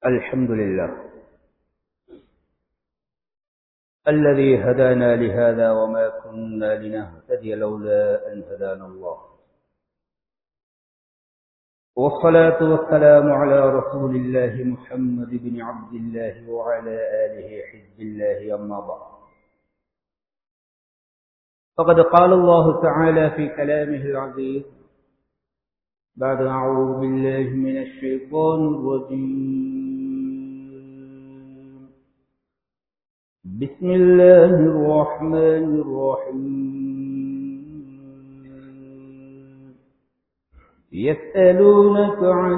الحمد لله الذي هدانا لهذا وما كنا لنهتدي لولا أن هدانا الله والصلاة والسلام على رسول الله محمد بن عبد الله وعلى آله حزب الله أما بعد فقد قال الله تعالى في كلامه العزيز بعد أعوذ بالله من الشيطان الرجيم بسم الله الرحمن الرحيم يسألونك عن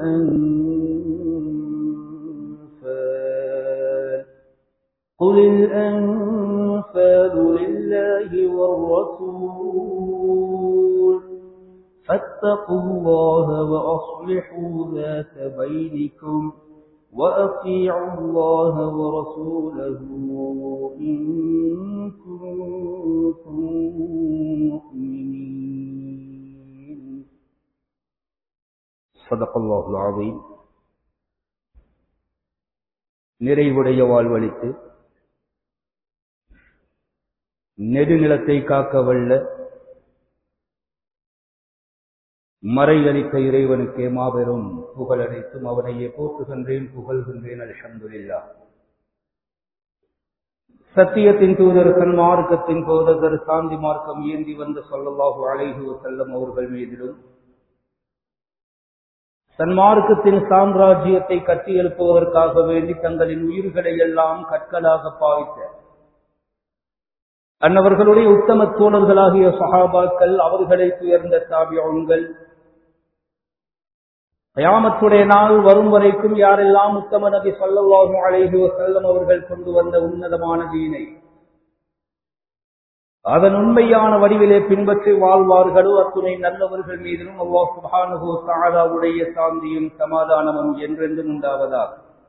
الأنفال قل الأنفال لله والرسول فاتقوا الله وأصلحوا ذات بينكم وأطيعوا الله ورسوله إن كنتم مؤمنين صدق الله العظيم நிறைவுடைய வாழ்வழித்து நெடுநிலத்தை காக்க வல்ல மறையளித்த இறைவனுக்கே மாபெரும் புகழ் அனைத்தும் அவனையே போற்றுகின்றேன் புகழ்கின்றேன் அல்ஹம்துலில்லா சத்தியத்தின் தூதர் சன்மார்க்கத்தின் போதகர் சாந்தி மார்க்கம் ஏந்தி வந்த சொல்லல்லாஹு அலைஹு செல்லம் அவர்கள் மீதிலும் சன்மார்க்கத்தின் சாம்ராஜ்யத்தை கட்டி எழுப்புவதற்காக வேண்டி தங்களின் உயிர்களை எல்லாம் கற்களாக பாவித்த அன்னவர்களுடைய உத்தம தோழர்களாகிய சஹாபாக்கள் அவர்களை உயர்ந்த தாபியங்கள் கயாமத்துடைய நாள் வரும் வரைக்கும் யாரெல்லாம் உத்தம நபி சொல்லல்லாஹு அலைஹி வஸல்லம் அவர்கள் கொண்டு வந்த உன்னதமான தீனை அதன் உண்மையான வடிவிலே பின்பற்றி வாழ்வார்களோ அத்துணை நல்லவர்கள் மீதிலும் அல்லாஹ் சுப்ஹானஹு தஆலாவுடைய சாந்தியும் சமாதானமும் என்றென்றும் உண்டாவதாக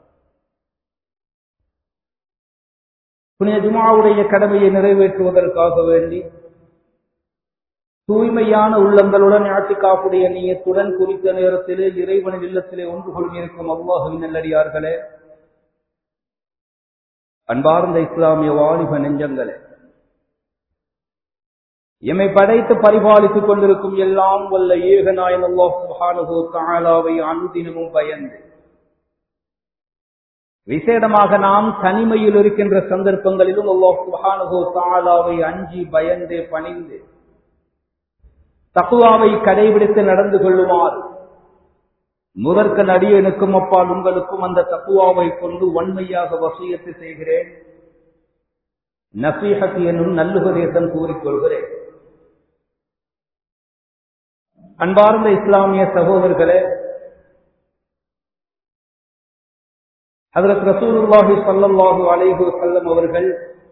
புனித ஜுமாவுடைய கடமையை நிறைவேற்றுவதற்காக வேண்டி தூய்மையான உள்ளங்களுடன் காப்புடைய நீயத்துடன் குறித்த நேரத்திலே இறைவனின் இல்லத்திலே ஒன்று கொள்கியிருக்கும் அல்லாஹுவின் நல்லடியார்களே அன்பார்ந்த இஸ்லாமிய வாலிப நெஞ்சங்களே எம்மை படைத்து பரிபாலித்துக் கொண்டிருக்கும் எல்லாம் வல்ல ஏகநாயன் அல்லாஹ் சுஹானுகோ தாலாவை அனுதினமும் பயந்து விசேடமாக நாம் தனிமையில் இருக்கின்ற சந்தர்ப்பங்களிலும் அல்லாஹ் சுஹானுகோ தாலாவை அஞ்சி பயந்து பணிந்து தக்குவாவை கடைபிடித்து நடந்து கொள்ளுமாறு முதற்க நடிகனுக்கும் அப்பால் உங்களுக்கும் அந்த தக்குவாவை கொண்டு வன்மையாக வசியத்து செய்கிறேன் நசீஹத் என்னும் நல்லுபதேசம் கூறிக்கொள்கிறேன் அன்பார்ந்த இஸ்லாமிய சகோதரர்களே அதற்கு ரசூலுல்லாஹி சல்லல்லாஹு அலைஹு செல்லம் அவர்கள்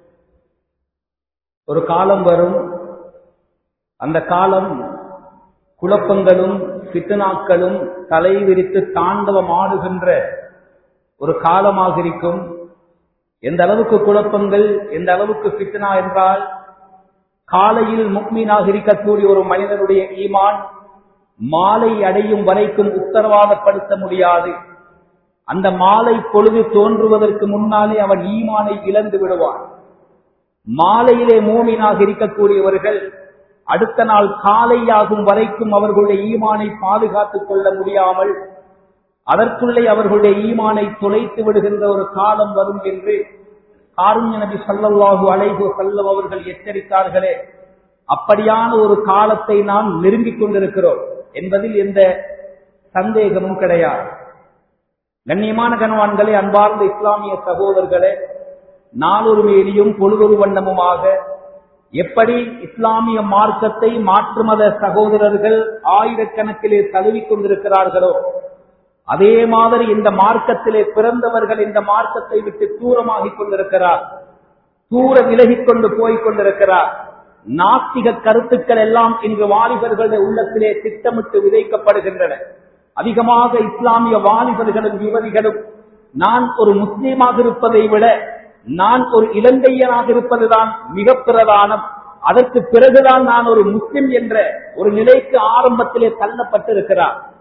ஒரு காலம் வரும் அந்த காலம் குழப்பங்களும் பித்தனாக்களும் தலை விரித்து தாண்டவம் ஆடுகின்ற ஒரு காலமாக இருக்கும் எந்த அளவுக்கு குழப்பங்கள் எந்த அளவுக்கு பித்தனா என்றால் காலையில் முக்மீனாக இருக்கக்கூடிய ஒரு மனிதனுடைய ஈமான் மாலை அடையும் வரைக்கும் உத்தரவாதப்படுத்த முடியாது அந்த மாலை பொழுது தோன்றுவதற்கு முன்னாலே அவன் ஈமானை இழந்து விடுவான் மாலையிலே மூமினாக இருக்கக்கூடியவர்கள் அடுத்த நாள் காலையாகும் வரைக்கும் அவர்களுடைய ஈமானை பாதுகாத்துக் கொள்ள முடியாமல் அதற்குள்ளே அவர்களுடைய ஈமானை தொலைத்து விடுகின்ற ஒரு காலம் வரும் என்று காருண்ய நபி சல்லல்லாஹு அலைஹு செல்லம் அவர்கள் எச்சரித்தார்களே அப்படியான ஒரு காலத்தை நாம் நெருங்கிக் கொண்டிருக்கிறோம் என்பதில் எந்த சந்தேகமும் கிடையாது கண்ணியமான கணவான்களே அன்பார்ந்த இஸ்லாமிய சகோதரர்களே நாளொரு மேலியும் பொழுதொரு வண்ணமுமாக எப்படி இஸ்லாமிய மார்க்கத்தை மாற்று மத சகோதரர்கள் ஆயிரக்கணக்கிலே தழுவிக் கொண்டிருக்கிறார்களோ அதே மாதிரி இந்த மார்க்கத்திலே பிறந்தவர்கள் இந்த மார்க்கத்தை விட்டு தூரமாகிக் கொண்டிருக்கிறார் தூர விலகிக் கொண்டு போய் கொண்டிருக்கிறார் நாஸ்திக கருத்துக்கள் எல்லாம் இன்று வாலிபர்களுடைய உள்ளத்திலே திட்டமிட்டு விதைக்கப்படுகின்றன அதிகமாக இஸ்லாமிய வாலிபர்களும் யுவதிகளும் நான் ஒரு முஸ்லீமாக இருப்பதை விட நான் ஒரு இலங்கையனாக இருப்பதுதான் மிக பிரதானம் அதற்கு பிறகுதான் நான் ஒரு முஸ்லிம் என்ற ஒரு நிலைக்கு ஆரம்பத்திலே தள்ளப்பட்டிருக்கிறார்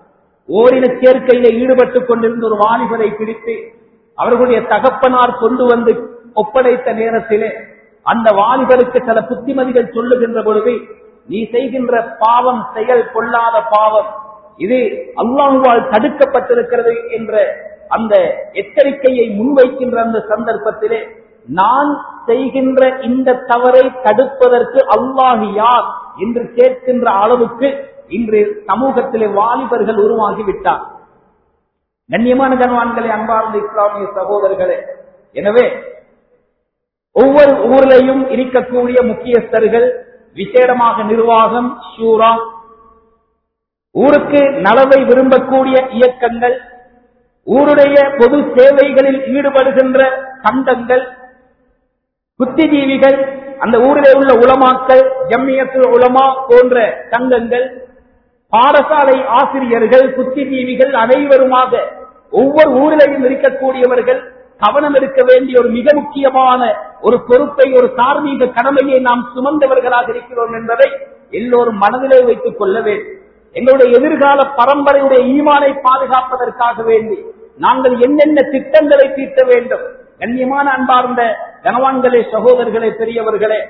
ஓரின சேர்க்கையில ஈடுபட்டுக் கொண்டிருந்த ஒரு வாலிபரை பிடித்து அவர்களுடைய தகப்பனார் கொண்டு வந்து ஒப்படைத்த நேரத்திலே அந்த வாலிபருக்கு சில புத்திமதிகள் சொல்லுகின்ற பொழுது நீ செய்கின்ற பாவம் செயல் கொள்ளாத பாவம் இது அல்லாஹுவால் தடுக்கப்பட்டிருக்கிறது என்ற அந்த எச்சரிக்கையை முன்வைக்கின்ற அந்த சந்தர்ப்பத்திலே நான் செய்கின்ற இந்த தவறை தடுப்பதற்கு அல்லாஹ் யார் என்று கேட்கின்ற அளவுக்கு இன்று சமூகத்திலே வாலிபர்கள் உருவாகிவிட்டார் கண்ணியமான கனவான்களே அன்பார்ந்த இஸ்லாமிய சகோதரர்களே எனவே ஒவ்வொரு ஊரிலையும் இருக்கக்கூடிய முக்கியஸ்தர்கள் விசேடமாக நிர்வாகம் ஷூரா ஊருக்கு நலவை விரும்பக்கூடிய இயக்கங்கள் ஊருடைய பொது சேவைகளில் ஈடுபடுகின்ற சங்கங்கள் புத்திஜீவிகள் அந்த ஊரிலே உள்ள உலமாக்கள் ஜம்மியத்து உலமா போன்ற சங்கங்கள் பாடசாலை ஆசிரியர்கள் புத்திஜீவிகள் அனைவருமாக ஒவ்வொரு ஊரிலையும் இருக்கக்கூடியவர்கள் கவனம் இருக்க வேண்டிய ஒரு மிக முக்கியமான ஒரு பொறுப்பை ஒரு தார்மீக கடமையை நாம் சுமந்தவர்களாக இருக்கிறோம் என்பதை எல்லோரும் மனதிலே வைத்துக் கொள்ள வேண்டும் எங்களுடைய எதிர்கால பரம்பரையுடைய ஈமானை பாதுகாப்பதற்காக வேண்டி நாங்கள் என்னென்ன திட்டங்களை தீட்ட வேண்டும் கண்ணியமான அன்பார்ந்த கனவான்களே சகோதரர்களே பெரியவர்களே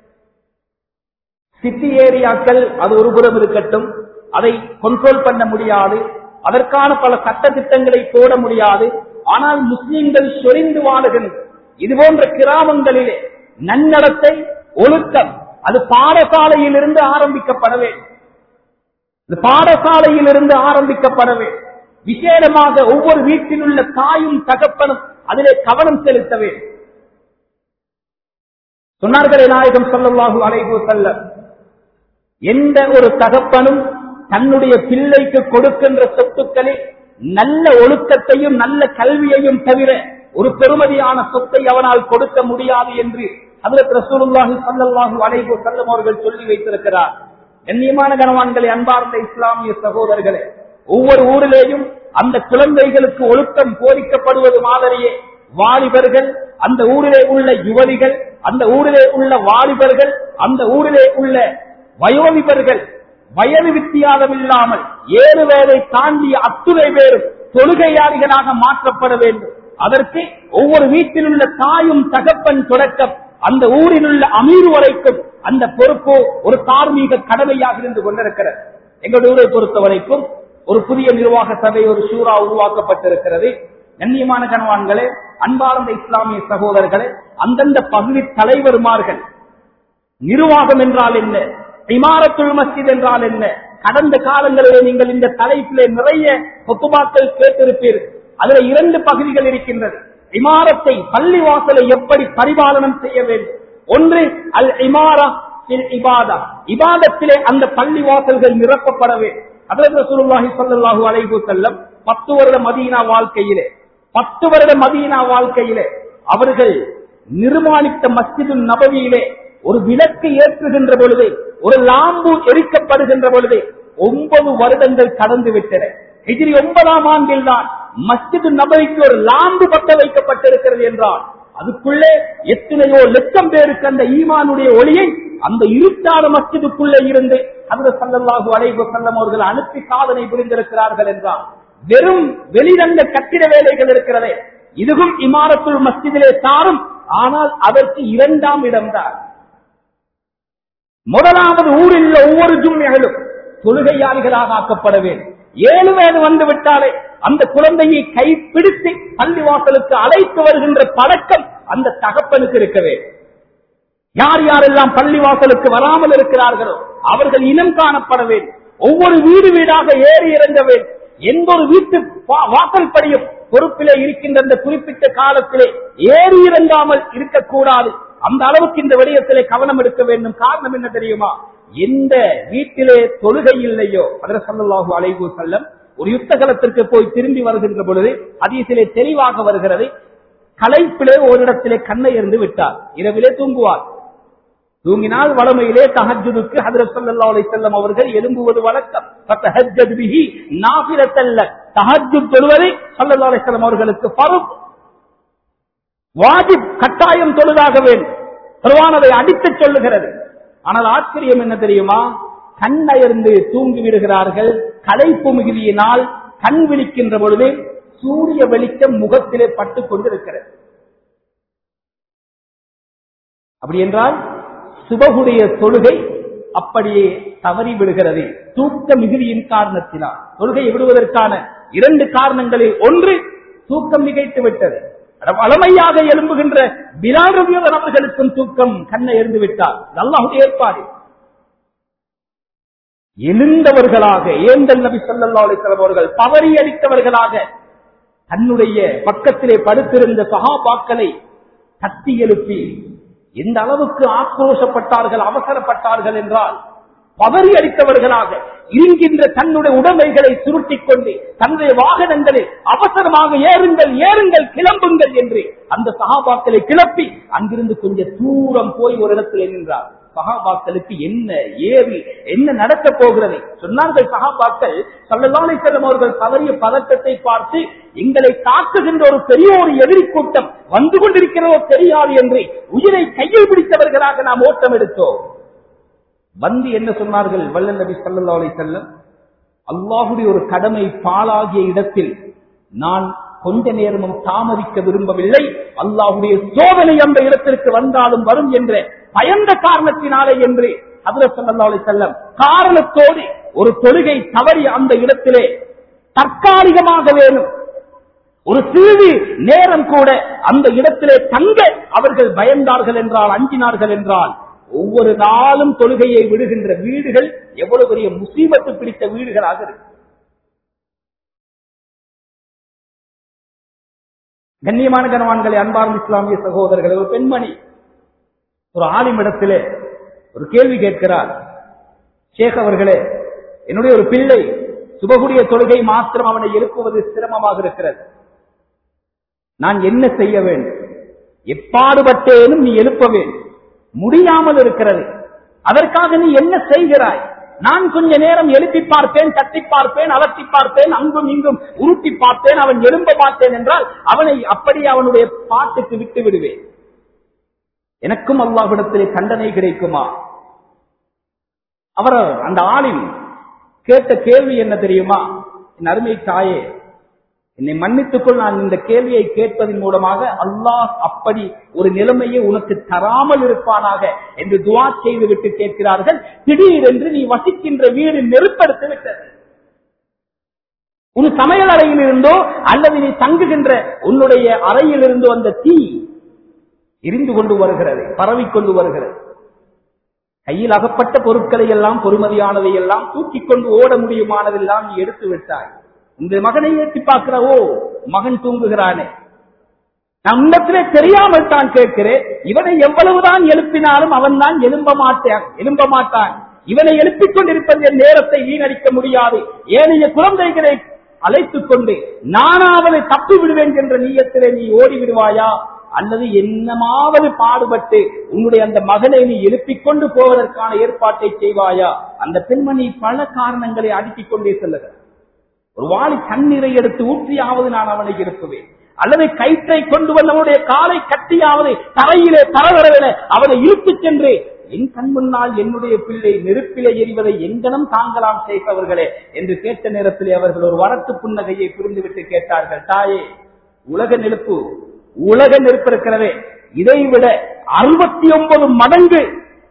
சிட்டி ஏரியாக்கள் அது ஒருபுறம் இருக்கட்டும் அதை கண்ட்ரோல் பண்ண முடியாது அதற்கான பல சட்ட திட்டங்களை போட முடியாது ஆனால் முஸ்லிம்கள் சொரிந்து வாழுகின்ற இது போன்ற கிராமங்களிலே நன்னடத்தை ஒழுக்கம் அது பாடசாலையிலிருந்து ஆரம்பிக்கப்பட வேண்டும் இது பாடசாலையிலிருந்து ஆரம்பிக்கப்பட வேண்டும் விசேடமாக ஒவ்வொரு வீட்டில் உள்ள தாயும் தகப்பனும் அதிலே கவனம் செலுத்த வேண்டும் சொன்னார்களே நாயகம் சொல்லல்லாஹு அலைஹு செல்லம் எந்த ஒரு தகப்பனும் தன்னுடைய பிள்ளைக்கு கொடுக்கின்ற சொத்துக்களில் நல்ல ஒழுக்கத்தையும் நல்ல கல்வியையும் தவிர ஒரு பெருமதியான சொத்தை அவனால் கொடுக்க முடியாது என்று அதற்கு ரசூலுல்லாஹி ஸல்லல்லாஹு அலைஹி வஸல்லம் அவர்கள் சொல்லி வைத்திருக்கிறார் கண்ணியமான கனவான்களே அன்பார்ந்த இஸ்லாமிய சகோதரர்களே ஒவ்வொரு ஊரிலேயும் அந்த குழந்தைகளுக்கு ஒழுக்கம் போதிக்கப்படுவது மாதிரியே வாலிபர்கள் அந்த ஊரிலே உள்ள யுவதிகள் அந்த ஊரிலே உள்ள வாலிபர்கள் அந்த ஊரிலே உள்ள வயோதிபர்கள் வயது வித்தியாசம் இல்லாமல் ஏழு வேலை தாண்டிய அத்துணை பேரும் தொழுகையாளிகளாக மாற்றப்பட வேண்டும் அதற்கு ஒவ்வொரு வீட்டில் உள்ள தாயும் தகப்பன் தொடக்கம் அந்த ஊரில் உள்ள அமீர் வரைக்கும் அந்த பொறுப்பு ஒரு தார்மீக கடமையாக இருந்து கொண்டிருக்கிறது எங்களுடைய ஊரை பொறுத்த வரைக்கும் ஒரு புதிய நிர்வாக சபை ஒரு சூறா உருவாக்கப்பட்டிருக்கிறது கண்ணியமான கணவான்களே அன்பார்ந்த இஸ்லாமிய சகோதரர்களே அந்தந்த பகுதி தலைவர்மார்கள் நிர்வாகம் என்றால் என்ன இமாரத்துல் மஸ்ஜித் என்றால் என்ன கடந்த காலங்களிலே நீங்கள் இந்த தலைப்பிலே நிறைய பொத்துமாக்கள் கேட்டிருப்பீர்கள் அதுல இரண்டு பகுதிகள் இருக்கின்றது இமாரத்தை பள்ளி வாசலை எப்படி பரிபாலனம் செய்ய வேண்டும் ஒன்று அல் இமாரா இபாதா இபாதத்திலே அந்த பள்ளி வாசல்கள் நிரப்பப்பட வேண்டும் அதற்கு ரசூலுல்லாஹி ஸல்லல்லாஹு அலைஹி வஸல்லம் 10 வருட மதீனா வாழ்க்கையிலே 10 வருட மதீனா வாழ்க்கையிலே அவர்கள் நிர்மாணித்த மஸ்ஜிது நபவியிலே ஒரு விளக்கு ஏற்றுகின்ற பொழுது ஒரு லாம்பு எரிக்கப்படுகின்ற பொழுது ஒன்பது வருடங்கள் கடந்து விட்டன ஹிஜ்ரி ஒன்பதாம் ஆண்டில் தான் மஸ்ஜிது நபவிக்கு ஒரு லாம்பு பட்ட வைக்கப்பட்டிருக்கிறது என்றால் அதுக்குள்ளே எத்தனையோ லட்சம் பேருக்கு அந்த ஈமானுடைய ஒளியை அந்த இருட்டான மஸ்ஜிதுக்குள்ளே இருந்து அந்த சல்லல்லாஹு அலைஹி வஸல்லம் அவர்கள் அனுப்பி சாதனை புரிந்திருக்கிறார்கள் என்றால் வெறும் வெளிரங்க கட்டிட வேலைகள் இருக்கிறதே இதுவும் இமாரத்துல் மஸ்ஜிதிலே சாரும் ஆனால் அதற்கு இரண்டாம் இடம்தான் முதலாவது ஊரில் உள்ள ஒவ்வொரு ஜும்மைகளும் தொழுகையாளிகளாக ஆக்கப்பட வேண்டும் ஏழு வயது வந்து விட்டாலே அந்த குழந்தையை கைப்பிடித்து பள்ளி வாசலுக்கு அழைத்து வருகின்ற பழக்கம் அந்த தகப்பனுக்கு இருக்க வேண்டும் யார் யாரெல்லாம் பள்ளி வாசலுக்கு வராமல் இருக்கிறார்களோ அவர்கள் இனம் காணப்பட வேண்டும் ஒவ்வொரு வீடு வீடாக ஏறி இறங்க வேண்டும் எந்த ஒரு வீட்டு வா- வாசல் படியும் பொறுப்பிலே இருக்கின்ற அந்த குறிப்பிட்ட காலத்திலே ஏறி இறங்காமல் இருக்கக்கூடாது அந்த அளவுக்கு இந்த விடயத்திலே கவனம் எடுக்க வேண்டும் காரணம் என்ன தெரியுமா எந்த வீட்டிலே தொழுகை இல்லையோ அதர் சல்லாஹூ அலைஹு செல்லம் ஒரு யுத்த களத்திற்கு போய் திரும்பி வருகின்ற பொழுது அதீசிலே தெளிவாக வருகிறது களைப்பிலே ஓரிடத்திலே கண்ணை எறிந்து விட்டார் இரவிலே தூங்குவார் தூங்கினால் வளமையிலே தஹஜுதுக்கு ஹதரத் ஸல்லல்லாஹு அலைஹி வஸல்லம் அவர்கள் எழும்புவது வழக்கம் ஃபதஹஜ்ஜத் பிஹி நாஃபிலத்தல்ல தஹஜ்ஜுத் தொழுவது ஸல்லல்லாஹு அலைஹி வஸல்லம் அவர்களுக்கு ஃபர்த் வாஜிப் கட்டாயம் தொழுதாக வேண்டும் குர்ஆன் அதை அடித்துச் சொல்லுகிறது ஆனால் ஆச்சரியம் என்ன தெரியுமா கண்ணயர்ந்து தூங்கி விடுகிறார்கள் களைப்பு மிகுதியினால் கண் விழிக்கின்ற பொழுது சூரிய வெளிச்சம் முகத்திலே பட்டுக் கொண்டிருக்கிறது அப்படி என்றால் சுபகுடைய தொழுகை அப்படியே தவறி விடுகிறது தூக்க மிகுதியின் காரணத்தினால் தொழுகை விடுவதற்கான இரண்டு காரணங்களில் ஒன்று தூக்கம் மிகைத்து விட்டது வளமையாக எழும்புகின்ற பிலால் ரவியோதன் அவர்களுக்கும் தூக்கம் கண்ணை எறிந்து விட்டார் அல்லாஹுடைய ஏற்பாடு எழுந்தவர்களாக ஏந்தல் நபி சொல்லல்லா அலிஸ்லாம் அவர்கள் பவறி அடித்தவர்களாக தன்னுடைய பக்கத்திலே படுத்திருந்த சகாபாக்களை தட்டி எழுப்பி எந்த அளவுக்கு ஆக்ரோஷப்பட்டார்கள் அவசரப்பட்டார்கள் என்றால் பதறி அடித்தவர்களாக இருக்கின்ற தன்னுடைய உடைமைகளை சுருட்டிக் கொண்டு தன்னுடைய வாகனங்களில் அவசரமாக ஏறுங்கள் ஏறுங்கள் கிளம்புங்கள் என்று அந்த சகாபாக்களை கிளப்பி அங்கிருந்து கொஞ்சம் தூரம் போய் ஒரு இடத்தில் நின்றார் சகாபாக்களுக்கு என்ன ஏவி என்ன நடக்க போகிறது சொன்னார்கள் சகாபாக்கள் சல்லல்லாலை செல்லும் அவர்கள் தவறிய பதக்கத்தை பார்த்து எங்களை தாக்குகின்ற ஒரு பெரிய ஒரு எதிரி கூட்டம் வந்து கொண்டிருக்கிறதோ தெரியாது என்று உயிரை கையில் பிடித்தவர்களாக நாம் ஓட்டம் எடுத்தோம் வந்து என்ன சொன்னார்கள் வல்லல் நபி சல்லா அலை செல்லம் அல்லாஹுடைய ஒரு கடமை பாழாகிய இடத்தில் நான் கொஞ்ச நேரமும் தாமதிக்க விரும்பவில்லை அல்லாஹுடைய சோதனை அந்த இடத்திற்கு வந்தாலும் வரும் என்ற பயந்த காரணத்தினாலே என்று அதுல சல்லா அலை செல்லம் காரணத்தோடு ஒரு தொழுகை தவறி அந்த இடத்திலே தற்காலிகமாக வேணும் ஒரு சிறிது நேரம் கூட அந்த இடத்திலே தங்க அவர்கள் பயந்தார்கள் என்றால் அஞ்சினார்கள் என்றால் ஒவ்வொரு நாளும் தொழுகையை விடுகின்ற வீடுகள் எவ்வளவு பெரிய முசீபத்து பிடித்த வீடுகளாக இருக்கு கண்ணியமான கனவான்களை அன்பார்ந்த இஸ்லாமிய சகோதரர்கள் ஒரு பெண்மணி ஒரு ஆலிமிடத்திலே ஒரு கேள்வி கேட்கிறார் ஷேக் அவர்களே என்னுடைய ஒரு பிள்ளை சுபகுடைய தொழுகை மாத்திரம் அவனை எழுப்புவது சிரமமாக இருக்கிறது நான் என்ன செய்ய வேண்டும் எப்பாடுபட்டேனும் நீ எழுப்ப வேண்டும் முடியாமல் இருக்கிறது அதற்காக நீ என்ன செய்கிறாய் நான் கொஞ்ச நேரம் எழுப்பி பார்ப்பேன் தட்டி பார்ப்பேன் அலட்டி பார்ப்பேன் அங்கும் இங்கும் உருட்டி பார்ப்பேன் அவன் எழும்ப மாட்டேன் என்றால் அவனை அப்படி அவனுடைய பாட்டுக்கு விட்டு விடுவேன் எனக்கும் அல்லாஹ்விடத்திலே தண்டனை கிடைக்குமா அவர் அந்த ஆளின் கேட்ட கேள்வி என்ன தெரியுமா என் அருமை தாயே என்னை மன்னித்துக்கொள் நான் இந்த கேள்வியை கேட்பதன் மூலமாக அல்லாஹ் அப்படி ஒரு நிலைமையை உனக்கு தராமல் இருப்பானாக என்று துவா செய்து விட்டு கேட்கிறார்கள் திடீரென்று நீ வசிக்கின்ற வீடு நெருப்படுத்தி விட்டது உன் சமையல் அறையில் இருந்தோ அல்லது நீ தங்குகின்ற உன்னுடைய அறையில் இருந்தோ அந்த தீ எரிந்து கொண்டு வருகிறது பரவிக்கொண்டு வருகிறது கையில் அகப்பட்ட பொருட்களை எல்லாம் பொறுமதியானதை எல்லாம் தூக்கிக் கொண்டு ஓட முடியுமானதெல்லாம் நீ எடுத்து விட்டாய் இந்த மகனை ஏற்றி பார்க்கிறவோ மகன் தூங்குகிறானே நம் இடத்திலே தெரியாமல் தான் கேட்கிறேன் இவனை எவ்வளவுதான் எழுப்பினாலும் அவன் தான் எழும்ப மாட்டான் எழும்ப மாட்டான் இவனை எழுப்பிக் கொண்டிருப்பது என் நேரத்தை வீணடிக்க முடியாது ஏனைய குழந்தைகளை அழைத்துக் கொண்டு நானாவது தப்பி விடுவேன் என்ற நீயத்திலே நீ ஓடி விடுவாயா அல்லது என்னமாவது பாடுபட்டு உன்னுடைய அந்த மகனை நீ எழுப்பிக் கொண்டு போவதற்கான ஏற்பாட்டை செய்வாயா அந்த பெண்மணி பல காரணங்களை அடுக்கிக் கொண்டே செல்லுகிறார் ஒரு வாளி தண்ணீரை எடுத்து ஊற்றியாவது நான் அவனை எழுப்புவேன் அல்லது கயிற்றை கொண்டு வந்தவனுடைய காலை கட்டியாவது தரையிலே தரவரவில அவனை இழுத்துச் சென்று என் கண் முன்னால் என்னுடைய பிள்ளை நெருப்பிலே எறிவதை எங்கனம் தாங்கலாம் செய்பவர்களே என்று கேட்ட நேரத்திலே அவர்கள் ஒரு வரட்டு புன்னகையை புரிந்துவிட்டு கேட்டார்கள் தாயே உலக நெருப்பு உலக நெருப்பு இருக்கிறதே இதை விட அறுபத்தி ஒன்பது மடங்கு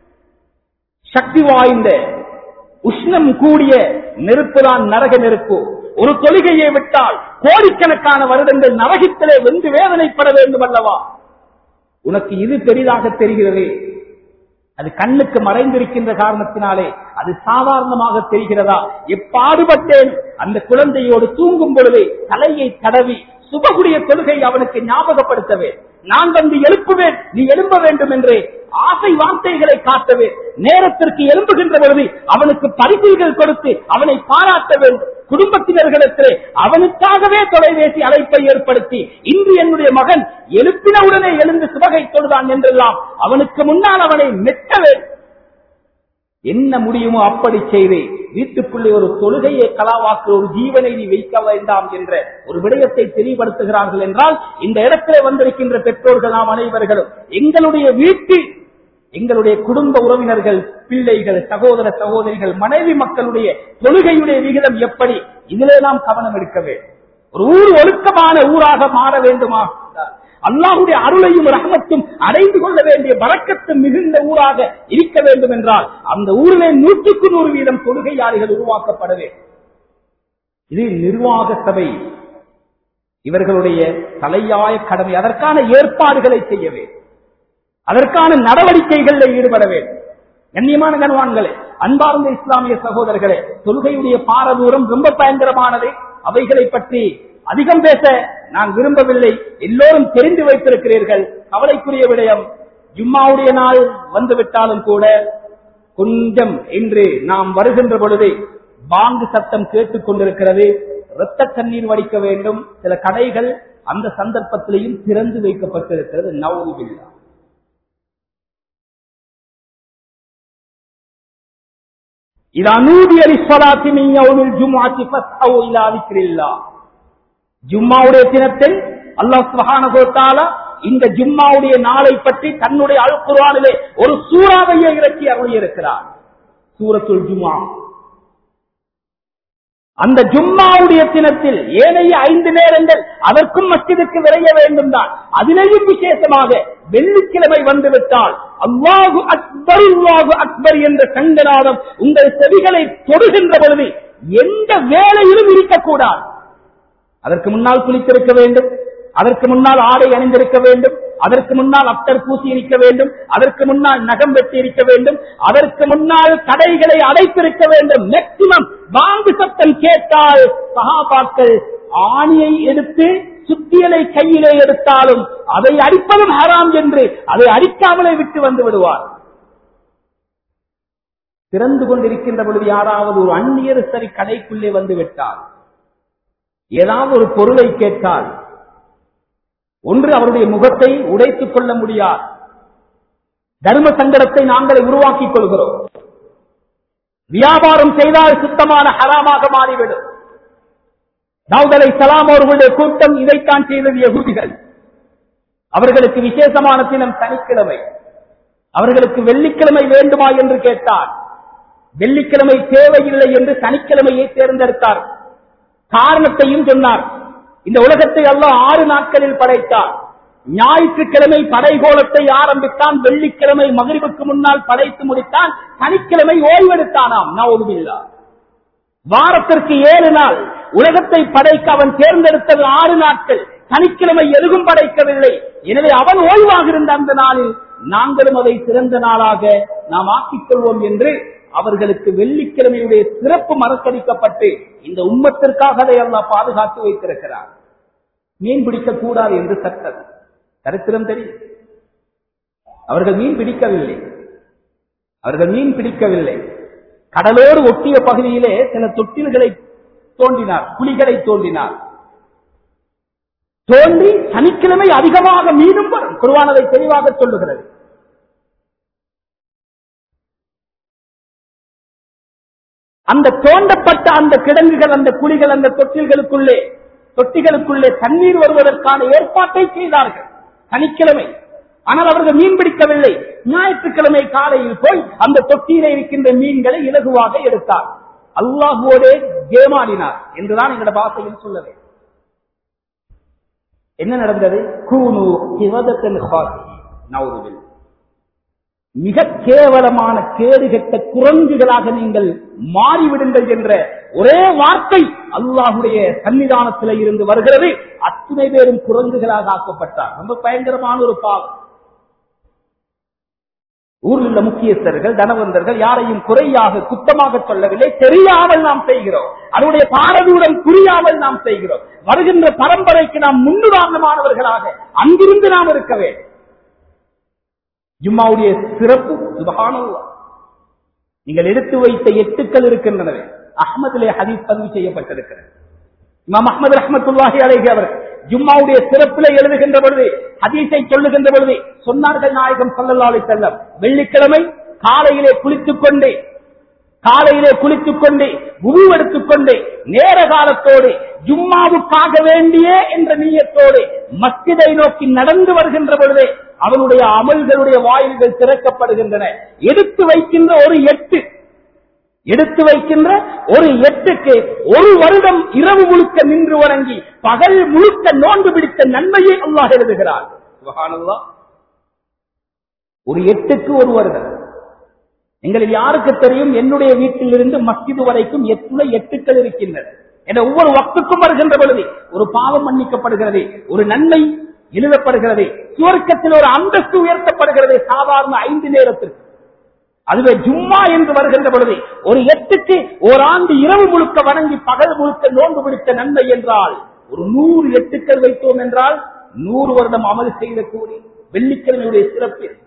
சக்தி வாய்ந்த உஷ்ணம் கூடிய நெருப்புதான் நரக நெருப்பு ஒரு தொழுகையை விட்டால் கோடிக்கணக்கான வருடங்கள் நரகத்திலே வென்று வேதனைப்பட வேண்டும் அல்லவா உனக்கு இது பெரிதாக தெரிகிறது அது கண்ணுக்கு மறைந்திருக்கின்ற காரணத்தினாலே அது சாதாரணமாக தெரிகிறதா எப்பாடுபட்டேன் அந்த குழந்தையோடு தூங்கும் பொழுது தலையை தடவி சுபகுடைய தொழுகை அவனுக்கு ஞாபகப்படுத்தவே நான் வந்து எழுப்புவேன் நீ எழும்ப வேண்டும் என்று ஆசை வார்த்தைகளை காட்டவே நேரத்திற்கு எழும்புகின்ற பொழுது அவனுக்கு பரிசுகள் கொடுத்து அவனை பாராட்ட வேண்டும் குடும்பத்தினர்களிடத்திலே அவனுக்காகவே தொலைபேசி அழைப்பை ஏற்படுத்தி இன்று என்னுடைய மகன் எழுப்பினவுடனே எழுந்து சுபகை தொழுதான் என்றெல்லாம் அவனுக்கு முன்னால் அவனை மெட்ட வேண்டும் என்ன முடியுமோ அப்படி செய்து வீட்டுக்குள்ளே ஒரு தொழுகையை கலாவாக்கு ஒரு ஜீவனை நீ வைக்க வேண்டாம் என்ற ஒரு விடயத்தை தெளிவுபடுத்துகிறார்கள் என்றால் இந்த இடத்திலே வந்திருக்கின்ற பெற்றோர்கள் நாம் அனைவர்களும் எங்களுடைய வீட்டு எங்களுடைய குடும்ப உறவினர்கள் பிள்ளைகள் சகோதர சகோதரிகள் மனைவி மக்களுடைய தொழுகையுடைய விகிதம் எப்படி இதிலே நாம் கவனம் எடுக்க வேண்டும் ஒரு ஊர் ஒழுக்கமான ஊராக மாற வேண்டுமா அல்லாஹுடைய அருளையும் ரகமத்தும் அடைந்து கொள்ள வேண்டிய வழக்கத்தும் மிகுந்த ஊராக இருக்க வேண்டும் என்றால் அந்த ஊரிலே நூற்றுக்கு நூறு வீதம் தொழுகையாளிகள் உருவாக்கப்பட வேண்டும் இது நிர்வாக சபை இவர்களுடைய தலையாய கடமை அதற்கான ஏற்பாடுகளை செய்ய வேண்டும் அதற்கான நடவடிக்கைகளில் ஈடுபட வேண்டும் கண்ணியமான கனவான்களே அன்பார்ந்த இஸ்லாமிய சகோதரர்களே தொழுகையுடைய பாரதூரம் ரொம்ப பயங்கரமானது அவைகளை பற்றி அதிகம் பேச நான் விரும்பவில்லை எல்லோரும் தெரிந்து வைத்திருக்கிறீர்கள் கவலைக்குரிய விடயம் ஜும்மாவுடைய நாள் வந்துவிட்டாலும் கூட கொஞ்சம் இன்று நாம் வருகின்ற பொழுது பாங்கு சத்தம் கேட்டுக் கொண்டிருக்கிறது இரத்த கண்ணீர் வடிக்க வேண்டும் சில கடைகள் அந்த சந்தர்ப்பத்திலையும் திறந்து வைக்கப்பட்டிருக்கிறது நவுதுபில்லா إذا نودي للصلاة من يوم الجمعة فاسعوا إلى ذكر الله ஜும்மாவுடைய தினத்தில் அல்லாஹ் சுப்ஹானஹு வ தஆலா இந்த ஜும்மாவுடைய நாளை பற்றி தன்னுடைய அல் குர்ஆனிலே ஒரு சூறாவையே இறக்கி அருளி இருக்கிறார் சூரத்துல் ஜும்ஆ அந்த ஜும்மாவுடைய தினத்தில் ஏனைய ஐந்து நேரங்கள் அதற்கும் மஸ்ஜிதுக்கு விரைய வேண்டும் தான் அதிலேயும் விசேஷமாக வெள்ளிக்கிழமை வந்துவிட்டால் அல்லாஹு அக்பர் அல்லாஹு அக்பர் என்ற சங்கநாதம் உங்கள் செவிகளை தொடுகின்ற பொழுது எந்த வேலையிலும் இருக்கக்கூடாது அதற்கு முன்னால் குளித்திருக்க வேண்டும் அதற்கு முன்னால் ஆடை அணிந்திருக்க வேண்டும் அதற்கு முன்னால் அப்டர் பூசி இருக்க வேண்டும் அதற்கு முன்னால் நகம் வெட்டி இருக்க வேண்டும் அதற்கு முன்னால் கடைகளை அடைத்திருக்க வேண்டும் மேக்சிமம் வாங்கு சத்தம் கேட்டால் சகாபாக்கள் ஆணியை எடுத்து சுத்தியலை கையிலே எடுத்தாலும் அதை அடிப்பதும் ஹராம் என்று அதை அடிக்காமலே விட்டு வந்து விடுவார் திறந்து கொண்டிருக்கின்ற பொழுது யாராவது ஒரு அந்நியர் சரி கடைக்குள்ளே வந்து விட்டார் ஏதாவது ஒரு பொருளை கேட்டால் ஒன்று அவருடைய முகத்தை உடைத்துக் கொள்ள முடியாது தர்ம சங்கடத்தை நாங்கள் உருவாக்கிக் கொள்கிறோம் வியாபாரம் செய்தால் சுத்தமான ஹராமாக மாறிவிடும் தாவூத் சலாம் அவர்களுடைய கூட்டம் இதைத்தான் செய்தது யகுதிகள் அவர்களுக்கு விசேஷமான தினம் சனிக்கிழமை அவர்களுக்கு வெள்ளிக்கிழமை வேண்டுமா என்று கேட்டார் வெள்ளிக்கிழமை தேவையில்லை என்று சனிக்கிழமையை தேர்ந்தெடுத்தார் காரணத்தையும் சொன்னார் இந்த உலகத்தை எல்லாம் ஆறு நாட்களில் படைத்தார் ஞாயிற்றுக்கிழமை படைகோலத்தை ஆரம்பித்தான் வெள்ளிக்கிழமை மகிழ்வுக்கு முன்னால் படைத்து முடித்தான் சனிக்கிழமை ஓய்வெடுத்தானாம் நவுதுபில்லா வாரத்திற்கு ஏழு நாள் உலகத்தை படைக்க அவன் தேர்ந்தெடுத்தது ஆறு நாட்கள் சனிக்கிழமை எதுவும் படைக்கவில்லை எனவே அவன் ஓய்வாக இருந்த அந்த நாளில் நாங்களும் அதை சிறந்த நாளாக நாம் ஆக்கிக் கொள்வோம் என்று அவர்களுக்கு வெள்ளிக்கிழமையுடைய சிறப்பு மறக்கடிக்கப்பட்டு இந்த உம்மத்திற்காக அதை எல்லாம் பாதுகாத்து வைத்திருக்கிறார் மீன் பிடிக்க கூடாது என்று சட்டம் சரித்திரம் தெரியும் அவர்கள் மீன் பிடிக்கவில்லை அவர்கள் மீன் பிடிக்கவில்லை கடலோடு ஒட்டிய பகுதியிலே சில தொட்டில்களை தோண்டினார் குழிகளை தோண்டினார் தோண்டி சனிக்கிழமை அதிகமாக மீனும் வரும் குருவானதை தெளிவாக சொல்லுகிறது அந்த தோண்டப்பட்ட அந்த கிடங்குகள் அந்த குழிகள் அந்த தொட்டில்களுக்குள்ளே தொட்டிகளுக்குள்ளே தண்ணீர் வருவதற்கான ஏற்பாட்டை செய்தார்கள் சனிக்கிழமை ஆனால் அவர்கள் மீன் பிடிக்கவில்லை ஞாயிற்றுக்கிழமை காலையில் போய் அந்த தொட்டியில இருக்கின்ற மீன்களை இலகுவாக எடுத்தார் அல்லாஹுவோடே ஜேமாடினார் என்றுதான் எங்களோட பாசையில் சொல்லவே என்ன நடந்தது கூனு கிவதத்தன் நவுதுவில் மிக கேவலமான கேடுகட்ட குரங்குகளாக நீங்கள் மாறிவிடுங்கள் என்ற ஒரே வார்த்தை அல்லாஹுடைய சன்னிதானத்தில் இருந்து வருகிறது அத்தனை பேரும் குரங்குகளாக ஆக்கப்பட்டார் ரொம்ப பயங்கரமான ஒரு பாவம் ஊரில் உள்ள முக்கியஸ்தர்கள் தனவந்தர்கள் யாரையும் குறையாக குத்தமாக சொல்லவில்லை தெரியாமல் நாம் செய்கிறோம் அதனுடைய பாரதியுடன் புரியாமல் நாம் செய்கிறோம் வருகின்ற பரம்பரைக்கு நாம் முன்னுதாரணமானவர்களாக அங்கிருந்து நாம் இருக்க வேண்டும் ஜும்மாவுடைய சிறப்பு சுபகானல்லா நீங்கள் எடுத்து வைத்த எட்டுக்கள் இருக்கின்றன அஹமதிலே ஹதீஸ் பதிவு செய்யப்பட்டிருக்கிறது இமாம் அஹமது ரஹமத்துல்லாஹி அலைஹி அவர் ஜும்மாவுடைய சிறப்பில எழுதுகின்ற பொழுது ஹதீஸை சொல்லுகின்ற பொழுது சொன்னார்கள் நாயகம் ஸல்லல்லாஹு அலைஹி வஸல்லம் வெள்ளிக்கிழமை காலையிலே குளித்துக் கொண்டு காலையிலே குளித்துக் கொண்டு உரு எடுத்துக் கொண்டு நேர காலத்தோடு ஜும்மாவுக்காக வேண்டிய என்ற நீயத்தோடு மஸ்ஜிதை நோக்கி நடந்து வருகின்ற பொழுதே அவனுடைய அமல்களுடைய வாயில்கள் திறக்கப்படுகின்றன எடுத்து வைக்கின்ற ஒரு எட்டு எடுத்து வைக்கின்ற ஒரு எட்டுக்கு ஒரு வருடம் இரவு முழுக்க நின்று வணங்கி பகல் முழுக்க நோன்பு பிடித்த நன்மையை அல்லாஹ் எழுதுகிறார் சுபஹானல்லாஹ். ஒரு எட்டுக்கு ஒரு வருடம் எங்களில் யாருக்கு தெரியும் என்னுடைய வீட்டிலிருந்து மஸ்ஜிது வரைக்கும் எத்துணை எட்டுக்கள் இருக்கின்றன என்ற ஒவ்வொரு வக்துக்கும் வருகின்ற பொழுது ஒரு பாவம் மன்னிக்கப்படுகிறது ஒரு நன்மை எழுதப்படுகிறது சுவர்க்கத்தில் ஒரு அந்தஸ்து உயர்த்தப்படுகிறது சாதாரண ஐந்து நேரத்திற்கு அதுவே ஜும்மா என்று வருகின்ற பொழுது ஒரு எட்டுக்கு ஓராண்டு இரவு முழுக்க வணங்கி பகல் முழுக்க நோன்பு பிடித்த நன்மை என்றால் ஒரு நூறு எட்டுக்கள் வைத்தோம் என்றால் நூறு வருடம் அமல் செய்த கூடி வெள்ளிக்கிழமையுடைய சிறப்பு இது.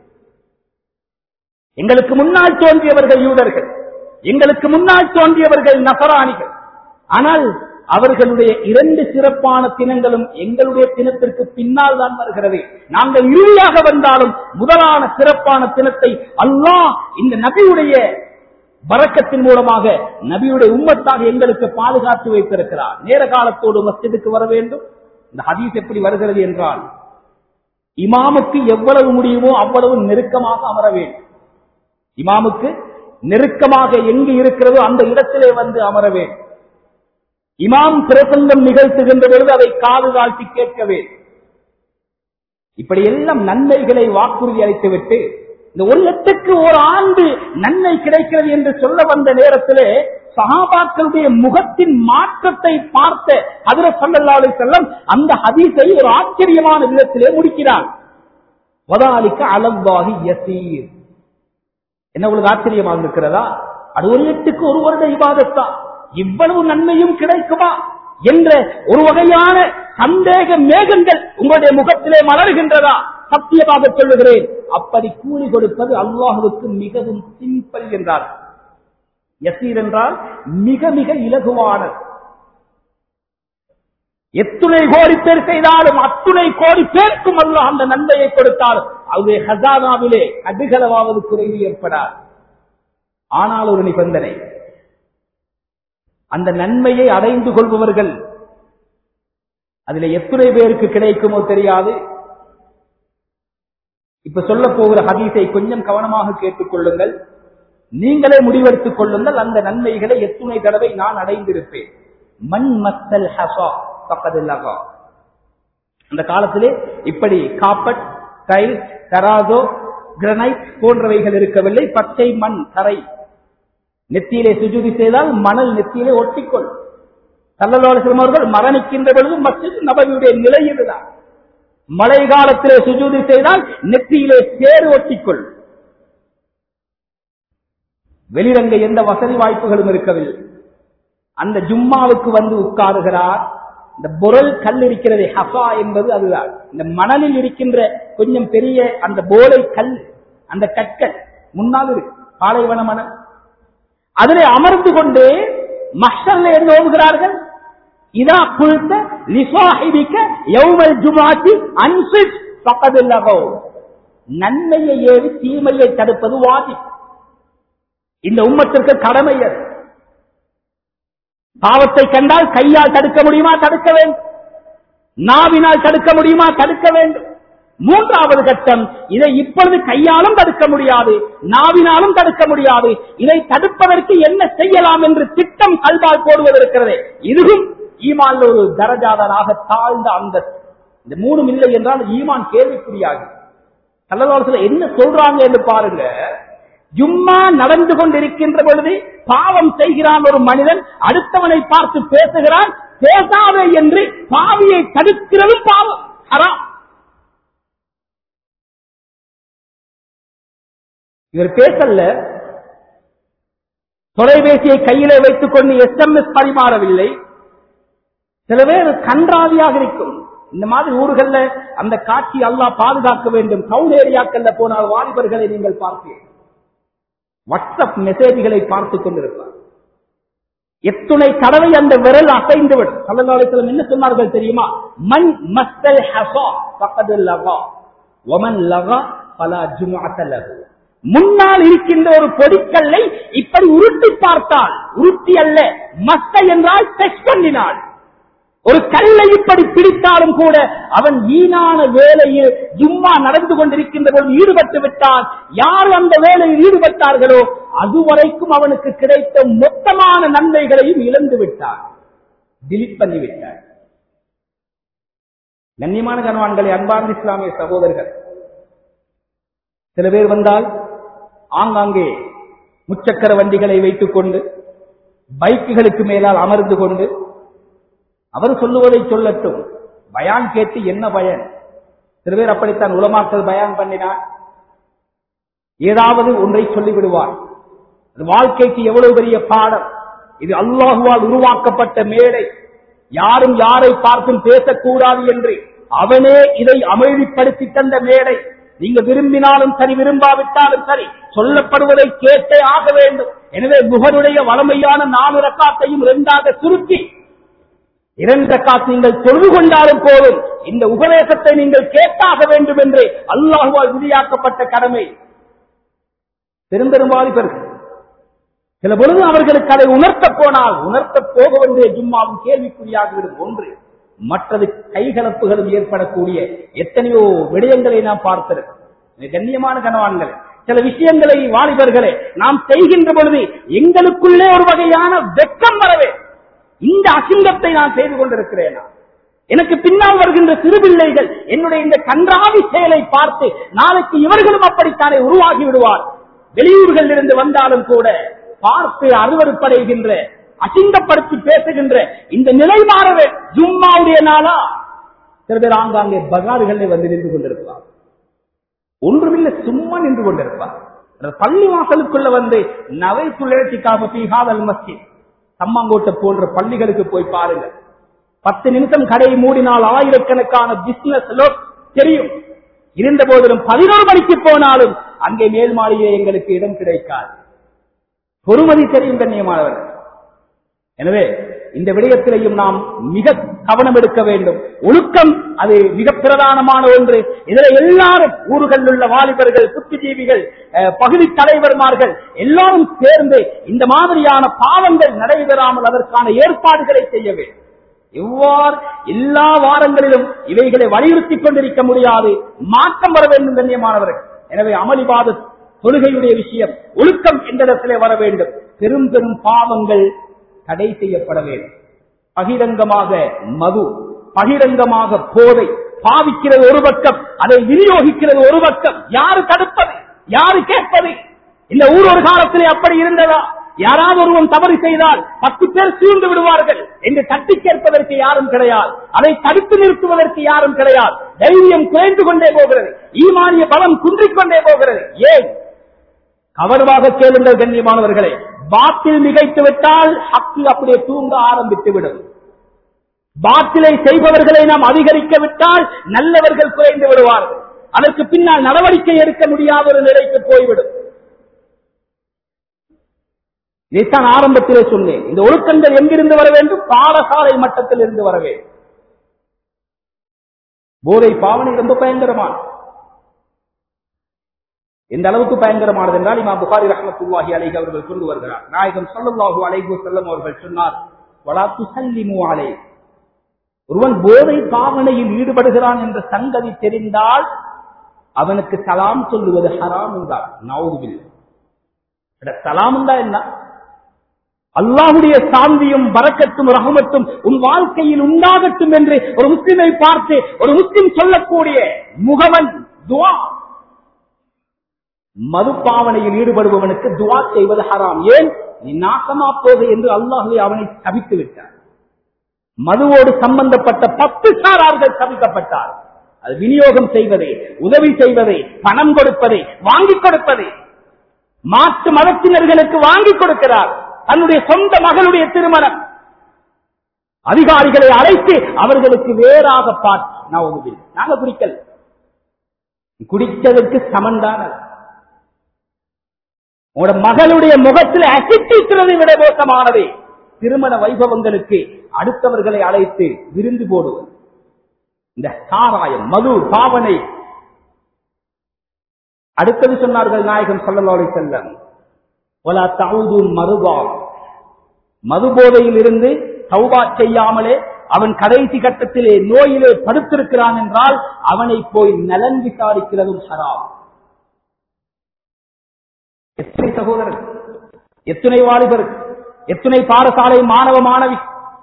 எங்களுக்கு முன்னால் தோன்றியவர்கள் யூதர்கள் எங்களுக்கு முன்னால் தோன்றியவர்கள் நசராணிகள் ஆனால் அவர்களுடைய இரண்டு சிறப்பான தினங்களும் எங்களுடைய தினத்திற்கு பின்னால் தான் வருகிறது நாங்கள் இறுதியாக வந்தாலும் முதலான சிறப்பான தினத்தை அல்லாஹ் இந்த நபியுடைய பறக்கத்தின் மூலமாக நபியுடைய உம்மத்தாக எங்களுக்கு பாதுகாத்து வைத்திருக்கிறார் நேர காலத்தோடு மஸ்ஜிதுக்கு வர வேண்டும் இந்த ஹதீஸ் எப்படி வருகிறது என்றால் இமாமுக்கு எவ்வளவு முடியுமோ அவ்வளவு நெருக்கமாக அமர வேண்டும் இமாமுக்கு நெருக்கமாக எங்கு இருக்கிறதோ அந்த இடத்திலே வந்து அமர வேண்டும் இமாம் பிரசங்கம் நிகழ்த்துகின்ற பொழுது அதை காது தாழ்த்தி கேட்க வேண்டும் இப்படி எல்லாம் நன்மைகளை வாக்குறுதி அளித்துவிட்டு இந்த ஒரு லட்சத்துக்கு ஒரு ஆண்டு நன்மை கிடைக்கிறது என்று சொல்ல வந்த நேரத்திலே சகாபாக்களுடைய முகத்தின் மாற்றத்தை பார்த்த அதிர சல்லல்லாஹு செல்லம் அந்த ஹதீஸை ஒரு ஆச்சரியமான விதத்திலே முடிக்கிறார் வதாலிக்க அளவாகி யசீர் என்ன உங்களுக்கு ஆச்சரியமாக இருக்கிறதா அது ஒரு எட்டுக்கு ஒரு வருட இபாதத்தா இவ்வளவு நன்மையும் கிடைக்குமா என்ற ஒரு வகையான சந்தேக மேகங்கள் உங்களுடைய முகத்திலே மலர்கின்றதா சத்தியமாக சொல்லுகிறேன் அப்படி கூலி கொடுப்பது அல்லாஹுவுக்கு மிகவும் சிம்பிள் என்றார் யசீர் என்றால் மிக மிக இலகுவானது எத்துணை கோடி பேர் செய்தாலும் அத்துணை கோடி பேருக்கும் அல்ல அந்த நன்மையை கொடுத்தாலும் அவருடைய ஹசானாவிலே கடுகளவாவது குறைவு ஏற்படாது ஆனால் ஒரு நிபந்தனை அந்த நன்மையை அடைந்து கொள்பவர்கள் அதுல எத்தனை பேருக்கு கிடைக்குமோ தெரியாது இப்ப சொல்ல போகிற ஹதீஸை கொஞ்சம் கவனமாக கேட்டுக்கொள்ளுங்கள் நீங்களே முடிவெடுத்துக் கொள்ளுங்கள் அந்த நன்மைகளை எத்துணை தடவை நான் அடைந்திருப்பேன் மண் மத்தல் ஹசா பக்கதில்லகா அந்த காலத்திலே இப்படி காப்பட் டைல் கராதோ கிரனைட் போன்றவைகள் இருக்கவில்லை பச்சை மண் தரை நெத்தியிலே சுஜூதி செய்தால் மணல் நெத்தியிலே ஒட்டிக்கொள் சல்லல்லாஹு அவர்கள் மரணிக்கின்ற பொழுது மஸ்ஜித் நபவியுடைய நிலை இதுதான் மழை காலத்திலே சுஜூதி செய்தால் நெத்தியிலே சேறு ஒட்டிக்கொள் வெளிரங்க எந்த வசதி வாய்ப்புகளும் இருக்கவில்லை அந்த ஜும்மாவுக்கு வந்து உட்காருகிறார் இந்த பொருள் கல் இருக்கிறதே ஹஃபா என்பது அதுதான் இந்த மணலில் இருக்கின்ற கொஞ்சம் பெரிய அந்த போலை கல் அந்த கற்கள் முன்னால் இருக்கு பாலைவன மணல் அதிலே அமர்ந்து கொண்டு மஷல்ல என்ன ஓதுகிறார்கள் இதா குழுத்த லிசாஹிபிக்க யௌமல் ஜுமாத்தி அன்சிட் பக்கதில்லகோ நன்மையை ஏறி தீமையை தடுப்பது வாதி இந்த உம்மத்திற்கு கடமை அது பாவத்தை கண்டால் கையால் தடுக்க முடியுமா தடுக்க வேண்டும் நாவினால் தடுக்க முடியுமா தடுக்க வேண்டும் மூன்றாவது கட்டம் இதை இப்பொழுது கையாலும் தடுக்க முடியாது நாவினாலும் தடுக்க முடியாது இதை தடுப்பதற்கு என்ன செய்யலாம் என்று திட்டம் கல்வால் போடுவது இருக்கிறது இதுவும் ஈமான் ஒரு தரஜாதனாக தாழ்ந்த அந்தஸ்து இந்த மூணும் இல்லை என்றால் ஈமான் கேள்விக்குறியாகும் கள்ளவாரத்தில் என்ன சொல்றாங்க என்று பாருங்க ஜும்மா நடந்து கொண்டிருக்கின்ற பொழுது பாவம் செய்கிறான் ஒரு மனிதன் அடுத்தவனை பார்த்து பேசுகிறான் பேசாதே என்று பாவியை தடுக்கிறதும் பாவம் ஹராம் இவர் பேசல்ல தொலைபேசியை கையிலே வைத்துக் கொண்டு எஸ்எம்எஸ் பரிமாறவில்லை சில பேர் கன்றாவியாக இருக்கும் இந்த மாதிரி ஊர்கள்ல அந்த காட்சி அல்லாஹ் பாதுகாக்க வேண்டும் டவுன் ஏரியாக்கள்ல போனால் வாலிபர்களை நீங்கள் பார்ப்பீர்கள் வாட்ஸ்அப் மெசேஜ்களை பார்த்துக் கொண்டிருப்பார் எத்துணை தடவை அந்த விரல் அசைந்து விடும் சல்லல்லாஹு என்ன சொன்னார்கள் தெரியுமா மண் மஸ்தல் ஹஸா ஃபக்கது லகா வமன் லகா ஃபலா ஜும்அத லஹு முன்னால் இருக்கின்ற ஒரு பொடிக்கல்லை இப்படி உருட்டி பார்த்தால் உருட்டி அல்ல மஸ்த என்றால் டெஸ்ட் பண்ணினாள் ஒரு கல்லை இப்படி பிடித்தாலும் கூட அவன் வீணான வேலையில் ஜும்மா நடந்து கொண்டிருக்கின்ற பொழுது ஈடுபட்டு விட்டான் யார் அந்த வேலையில் ஈடுபட்டார்களோ அதுவரைக்கும் அவனுக்கு கிடைத்த மொத்தமான நன்மைகளையும் இழந்து விட்டான் டிலிட் பண்ணி விட்டார் கண்ணியமான கனவான்களை அன்பார்ந்த இஸ்லாமிய சகோதரர்கள் சில பேர் வந்தால் ஆங்காங்கே முச்சக்கர வண்டிகளை வைத்துக் கொண்டு பைக்குகளுக்கு மேலால் அமர்ந்து கொண்டு அவர் சொல்லுவதை சொல்லட்டும் பயான் கேட்டு என்ன பயன் சில பேர் அப்படித்தான் உலமாக்கள் பயான் பண்ணினார் ஏதாவது ஒன்றை சொல்லிவிடுவார் அது வாழ்க்கைக்கு எவ்வளவு பெரிய பாடம் இது அல்லாஹுவால் உருவாக்கப்பட்ட மேடை யாரும் யாரை பார்த்தும் பேசக்கூடாது என்று அவனே இதை அமைதிப்படுத்தி தந்த மேடை நீங்க விரும்பினாலும் சரி விரும்பாவிட்டாலும் சரி சொல்லப்படுவதை கேட்டே ஆக வேண்டும் எனவே முகருடைய வளமையான நாலு ரக்காத்தையும் இரண்டாக சுருக்கி இரண்டு ரக்காத் நீங்கள் தொழுது கொண்டாலும் போதும் இந்த உபதேசத்தை நீங்கள் கேட்டாக வேண்டும் என்று அல்லாஹுவால் விதியாக்கப்பட்ட கடமை பெரும்பெரும்பாதிப்பர்கள் சில பொழுது அவர்களுக்கு அதை உணர்த்த போனால் உணர்த்த போக வேண்டிய ஜும்மாவும் கேள்விக்குறியாகிவிடும் ஒன்று மற்றது கைகலப்புகளும் ஏற்படக்கூடிய எத்தனையோ விடயங்களை நாம் பார்த்திருக்கோம் கண்ணியமான கனவான்கள் சில விஷயங்களை வாலிபர்களே நாம் செய்கின்ற பொழுது எங்களுக்குள்ளே ஒரு வகையான வெக்கம் வரவே இந்த அசிங்கத்தை நான் செய்து கொண்டிருக்கிறேனா எனக்கு பின்னால் வருகின்ற சிறு பிள்ளைகள் என்னுடைய இந்த கன்றாவி செயலை பார்த்து நாளைக்கு இவர்களும் அப்படித்தானே உருவாகி விடுவார் வெளியூர்களில் இருந்து வந்தாலும் கூட பார்த்து அருவறுப்படைகின்ற அசிங்கப்படுத்தி பேசுகின்ற இந்த நிலை மாறவே ஜும்மாவுடைய நாளா சில பேர் ஆங்காங்கே பகாறுகளில் வந்து நின்று கொண்டிருப்பார் ஒன்றுமில்லை சும்மா நின்று கொண்டிருப்பார் பள்ளி வாசலுக்குள்ள வந்து நவை சுழற்சிக்காக பீகாதல் மஸ்ஜித் சம்மாங்கோட்டை போன்ற பள்ளிகளுக்கு போய் பாருங்க பத்து நிமிஷம் கடையை மூடினால் ஆயிரக்கணக்கான பிசினஸ் தெரியும் இருந்த போதிலும் பதினோரு மணிக்கு போனாலும் அங்கே மேல் மாளிகை எங்களுக்கு இடம் கிடைக்காது பொறுமதி தெரியும் கண்ணியமானவர்கள் எனவே இந்த விடயத்திலையும் நாம் மிக கவனம் எடுக்க வேண்டும் ஒழுக்கம் அது மிக பிரதானமான ஒன்று இதுல எல்லாரும் ஊர்களில் உள்ள வாலிபர்கள் புத்திஜீவிகள் அஹ், பகுதி தலைவர்மார்கள் எல்லாரும் சேர்ந்து இந்த மாதிரியான பாவங்கள் நடைபெறாமல் அதற்கான ஏற்பாடுகளை செய்ய வேண்டும் எவ்வாறு எல்லா வாரங்களிலும் இவைகளை வலியுறுத்திக் கொண்டிருக்க முடியாது மாற்றம் வர வேண்டும் கண்ணியமானவர்கள் எனவே அமளிவாத தொழுகையுடைய விஷயம் ஒழுக்கம் என்ற இடத்திலே வர வேண்டும் பெரும் பெரும் பாவங்கள் தடை செய்யப்பட வேண்டும் பகிரங்கமாக மது பகிரங்கமாக போதை பாவிக்கிறது ஒரு பக்கம் அதை விநியோகிக்கிறது ஒரு பக்கம் யாரு தடுப்பது யாரு கேட்பது இந்த ஊர் ஒரு காலத்திலே அப்படி இருந்ததா யாராவது ஒருவன் தவறு செய்தால் பத்து பேர் சூழ்ந்து விடுவார்கள் என்று தட்டி கேட்பதற்கு யாரும் கிடையாது அதை தடுத்து நிறுத்துவதற்கு யாரும் கிடையாது தைரியம் குறைந்து கொண்டே போகிறது ஈமானிய பலம் குன்றிக் கொண்டே போகிறது ஏன் கவனமாக கேளுங்கள் கண்ணியமானவர்களே பாத்தில் மிகைத்து விட்டால் ஹக்கு அப்படியே தூங்க ஆரம்பித்து விடும் பாத்திலை செய்பவர்களை நாம் அதிகரிக்க விட்டால் நல்லவர்கள் குறைந்து விடுவார்கள் அதற்கு பின்னால் நடவடிக்கை எடுக்க முடியாத ஒரு நிலைக்கு போய்விடும் இதைத்தான் ஆரம்பத்திலே சொன்னேன் இந்த ஒழுக்கங்கள் எங்கிருந்து வர வேண்டும் பாடசாலை மட்டத்தில் இருந்து வர வேண்டும் போதை பாவனை ரொம்ப பயங்கரமான எந்த அளவுக்கு பயங்கரமானது என்றால் இமாம் புகாரி ரஹமத்துல்லாஹி அலைஹி அவர்கள் கொண்டு வருகிறார் நாயகம் ஸல்லல்லாஹு அலைஹி வஸல்லம் அவர்கள் சொன்னார் வலா துஸல்லிமு அலை ஒருவன் போதை பாவனையில் ஈடுபடுகிறான் என்ற சங்கதி தெரிந்தால் அவனுக்கு சலாம் சொல்லுவது ஹராம் என்றார் நவுதுவில் சலாம் என்றா என்ன அல்லாஹுடைய சாந்தியும் பறக்கத்தும் ரஹமத்தும் உன் வாழ்க்கையில் உண்டாகட்டும் என்று ஒரு முஸ்லிமை பார்த்து ஒரு முஸ்லிம் சொல்லக்கூடிய முகவன் துவா மதுப்பாவனையில் ஈடுபடுபவனுக்கு துவா செய்வது ஹராம் ஏன் நீ நாசமா போக என்று அல்லாஹுவே அவனை தவித்து விட்டார் மதுவோடு சம்பந்தப்பட்ட பத்து சாரார்கள் தவிக்கப்பட்டார் அது விநியோகம் செய்வதே உதவி செய்வதே பணம் கொடுப்பதே வாங்கிக் கொடுப்பதே மாற்று மதத்தினர்களுக்கு வாங்கிக் கொடுக்கிறார் தன்னுடைய சொந்த மகளுடைய திருமணம் அதிகாரிகளை அழைத்து அவர்களுக்கு வேறாக பார்த்து நான் நாங்க குடிக்கல குடித்ததற்கு சமன்தான் அது. உங்களோட மகளுடைய முகத்தில் அசிட்டிக்கிறதை விட மோசமானது திருமண வைபவங்களுக்கு அடுத்தவர்களை அழைத்து விருந்து போடுவது இந்த சாராயம் மது பாவனை அடுத்தது சொன்னார்கள் நாயகம் சல்லல்லாஹு செல்லம் ஒலா தவுது மறுபா மது போதையில் இருந்து தௌபா செய்யாமலே அவன் கடைசி கட்டத்திலே நோயிலே படுத்திருக்கிறான் என்றால் அவனை போய் நலன் விசாரிக்கிறதும் ஹராம் எத்தனை சகோதரர் எத்தனை வாலிபர் எத்தனை பாடசாலை மாணவ மாணவி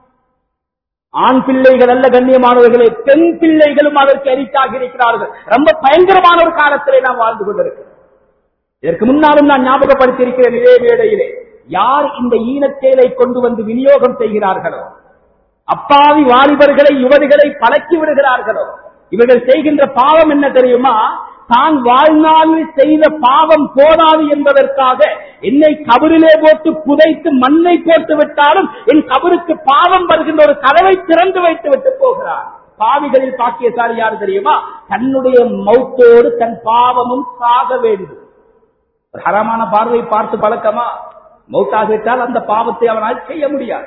ஆண் பிள்ளைகள் அல்ல கண்ணியமானவர்களே பெண் பிள்ளைகளும் அதற்கு எரித்தாகி இருக்கிறார்கள் ரொம்ப பயங்கரமான ஒரு காலத்திலே நாம் வாழ்ந்து கொண்டிருக்கிறோம் இதற்கு முன்னாலும் நான் ஞாபகப்படுத்தியிருக்கிறேன் இதே வேளையிலே யார் இந்த ஈனச்செயலை கொண்டு வந்து விநியோகம் செய்கிறார்களோ அப்பாவி வாலிபர்களை யுவதிகளை பழக்கி விடுகிறார்களோ இவர்கள் செய்கின்ற பாவம் என்ன தெரியுமா தான் வாழ்நாளில் செய்த பாவம் போதாது என்பதற்காக என்னை கபரிலே போட்டு புதைத்து மண்ணை போட்டு விட்டாலும் என் கபருக்கு பாவம் வருகின்ற ஒரு கதவை திறந்து வைத்து விட்டு போகிறார் பாவிகளில் பாக்கியசாலி யார் தெரியுமா தன்னுடைய மௌத்தோடு தன் பாவமும் சாக வேண்டும் ஒரு ஹராமான பார்வை பார்த்து பழக்கமா மௌத்தாகிவிட்டால் அந்த பாவத்தை அவனால் செய்ய முடியாது